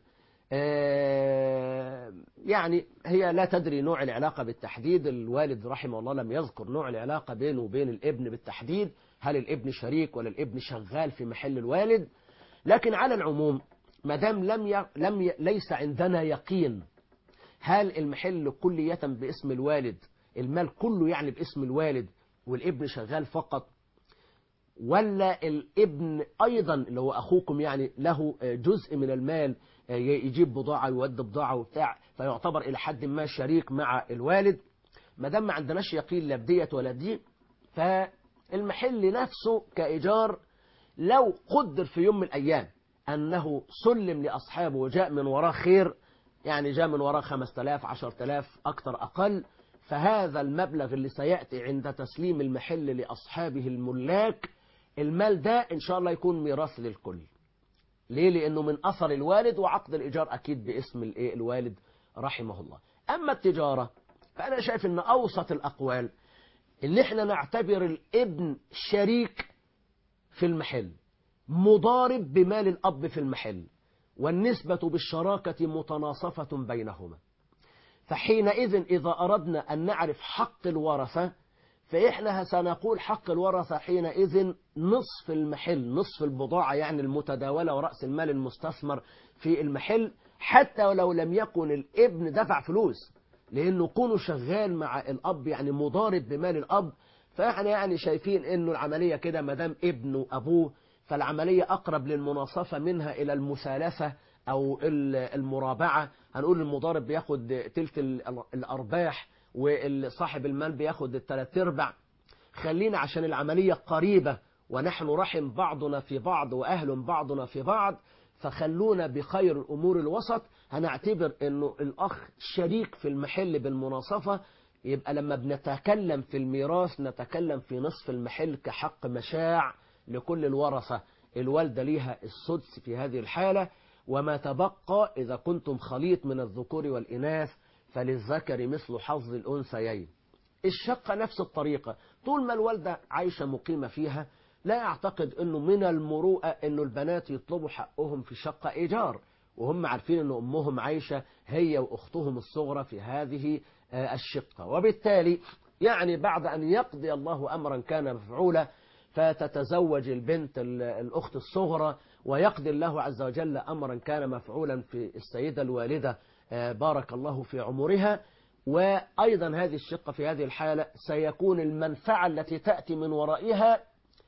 S2: يعني هي لا تدري نوع العلاقة بالتحديد الوالد رحمه الله لم يذكر نوع العلاقة بينه وبين الابن بالتحديد هل الابن شريك ولا الابن شغال في محل الوالد لكن على العموم ما دام لم ي... لم ي... ليس عندنا يقين هل المحل كلية باسم الوالد المال كله يعني باسم الوالد والابن شغال فقط ولا الابن أيضا اللي هو أخوكم يعني له جزء من المال يجيب بضاعة ويودي بضاعة وبتاع فيعتبر إلى حد ما شريك مع الوالد ما دام ما عندناش يقين لا بديت ولا دي فالمحل نفسه كإيجار لو قدر في يوم من الأيام أنه سلم لأصحابه وجاء من وراه خير يعني جاء من وراه 5000 10000 أكثر أقل فهذا المبلغ اللي سيأتي عند تسليم المحل لأصحابه الملاك المال ده إن شاء الله يكون ميراث للكل ليه لأنه من أثر الوالد وعقد الإيجار أكيد باسم الإيه الوالد رحمه الله أما التجارة فأنا شايف أن أوسط الأقوال إن إحنا نعتبر الابن شريك في المحل مضارب بمال الأب في المحل والنسبة بالشراكة متناصفة بينهما فحينئذ إذا أردنا أن نعرف حق الورثة فإحنا سنقول حق الورثة حينئذ نصف المحل نصف البضاعة يعني المتداولة ورأس المال المستثمر في المحل حتى ولو لم يكن الابن دفع فلوس لأنه كونه شغال مع الأب يعني مضارب بمال الأب فإحنا يعني شايفين أنه العملية كده مدام ابنه أبوه فالعملية أقرب للمناصفة منها إلى المسالفة أو المرابعة هنقول المضارب بياخد تلت الأرباح وصاحب المال بياخد الثلاث ارباع خلينا عشان العملية قريبة ونحن رحم بعضنا في بعض وأهل بعضنا في بعض فخلونا بخير الأمور الوسط هنعتبر أنه الأخ شريك في المحل بالمناصفة يبقى لما بنتكلم في الميراث نتكلم في نصف المحل كحق مشاع لكل الورثة الوالدة ليها السدس في هذه الحالة وما تبقى إذا كنتم خليط من الذكور والإناث فللذكر مثل حظ الأنثيين الشقة نفس الطريقة طول ما الوالدة عايشة مقيمة فيها لا أعتقد أنه من المروءة أنه البنات يطلبوا حقهم في شقة إيجار وهم عارفين أن أمهم عايشة هي وأختهم الصغرى في هذه الشقة وبالتالي يعني بعد أن يقضي الله أمرا كان مفعولا فتتزوج البنت الأخت الصغرى ويقضي الله عز وجل أمرا كان مفعولا في السيدة الوالدة بارك الله في عمرها وأيضا هذه الشقة في هذه الحالة سيكون المنفعة التي تأتي من ورائها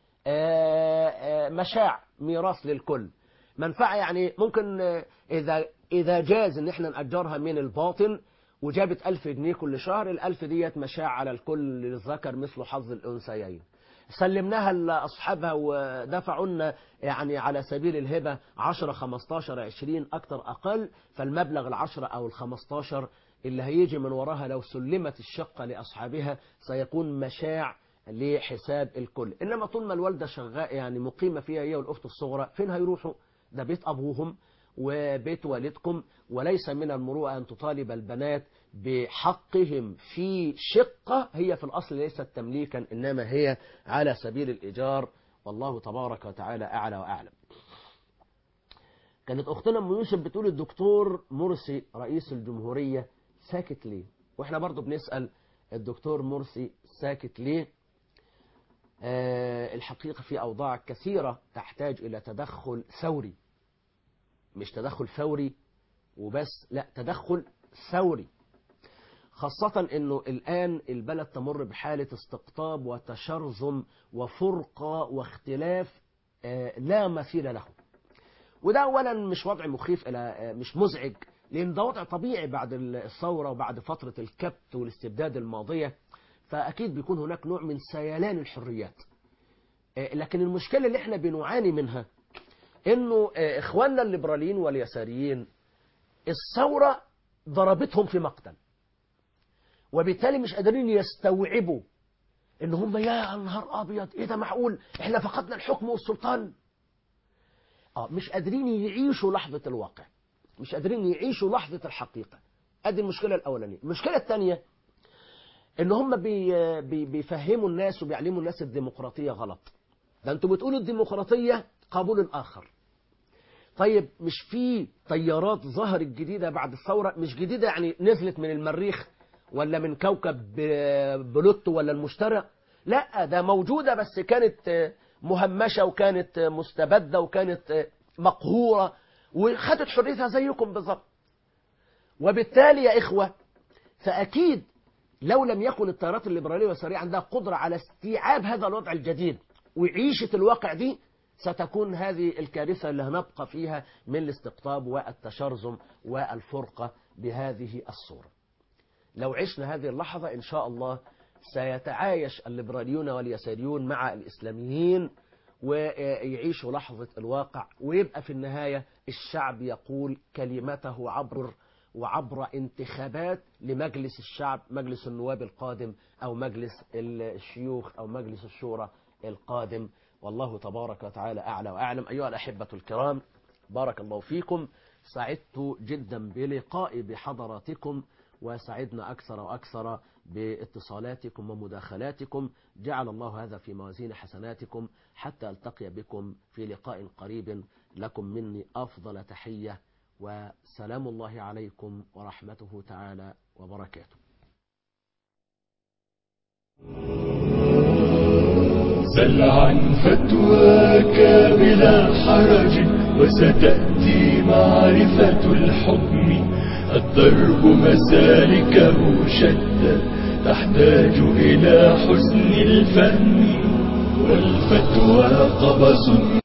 S2: مشاع ميراث للكل منفعة يعني ممكن إذا إذا جاز إن إحنا نأجرها من الباطن وجابت ألف جنيه كل شهر الألف ديت مشاع على الكل للذكر مثل حظ الأنثيين سلمناها لأصحابها ودفعوا لنا يعني على سبيل الهبة 10 15 20 أكتر أقل فالمبلغ العشرة أو الخمستاشر اللي هيجي من وراها لو سلمت الشقة لأصحابها سيكون مشاع لحساب الكل إنما طول ما الوالدة شغاء يعني مقيمة فيها هي والأخت الصغرى فين هيروحوا ده بيت أبوهم وبيت والدكم وليس من المروءة أن تطالب البنات بحقهم في شقة هي في الأصل ليست تمليكا إنما هي على سبيل الإيجار والله تبارك وتعالى أعلى وأعلم كانت أختنا أم يوسف بتقول الدكتور مرسي رئيس الجمهورية ساكت ليه وإحنا برضو بنسأل الدكتور مرسي ساكت ليه آه الحقيقة في أوضاع كثيرة تحتاج إلى تدخل ثوري مش تدخل فوري وبس لا تدخل ثوري خاصة أنه الآن البلد تمر بحالة استقطاب وتشرذم وفرقة واختلاف آه، لا مثيل له وده أولا مش وضع مخيف إلى آه، مش مزعج لأن ده وضع طبيعي بعد الثورة وبعد فترة الكبت والاستبداد الماضية فأكيد بيكون هناك نوع من سيلان الحريات آه، لكن المشكلة اللي احنا بنعاني منها انه آه، اخواننا الليبراليين واليساريين الثورة ضربتهم في مقتل وبالتالي مش قادرين يستوعبوا ان هم يا نهار ابيض ايه ده معقول احنا فقدنا الحكم والسلطان اه مش قادرين يعيشوا لحظة الواقع مش قادرين يعيشوا لحظة الحقيقة ادي المشكلة الاولانية المشكلة الثانية ان هم بي بي بيفهموا الناس وبيعلموا الناس الديمقراطية غلط ده انتوا بتقولوا الديمقراطية قبول الاخر طيب مش في تيارات ظهرت جديدة بعد الثورة مش جديدة يعني نزلت من المريخ ولا من كوكب ب- بلوتو ولا المشتري لا ده موجودة بس كانت آه، مهمشة وكانت آه، مستبدة وكانت آه، مقهورة وخدت حريتها زيكم بالظبط وبالتالي يا إخوة فأكيد لو لم يكن التيارات الليبرالية واليسارية عندها قدرة على استيعاب هذا الوضع الجديد وعيشة الواقع دي ستكون هذه الكارثة اللي هنبقى فيها من الاستقطاب والتشرذم والفرقة بهذه الصورة لو عشنا هذه اللحظة إن شاء الله سيتعايش الليبراليون واليساريون مع الإسلاميين ويعيشوا لحظة الواقع ويبقى في النهاية الشعب يقول كلمته عبر وعبر انتخابات لمجلس الشعب مجلس النواب القادم أو مجلس الشيوخ أو مجلس الشورى القادم والله تبارك وتعالى أعلى وأعلم أيها الأحبة الكرام بارك الله فيكم سعدت جدا بلقائي بحضراتكم وسعدنا أكثر وأكثر باتصالاتكم ومداخلاتكم جعل الله هذا في موازين حسناتكم حتى ألتقي بكم في لقاء قريب لكم مني أفضل تحية وسلام الله عليكم ورحمته تعالى وبركاته
S1: سل عن فتواك بلا حرج وستأتي معرفة الحكم الضرب مسالكه شتى تحتاج إلى حسن الفهم والفتوى قبس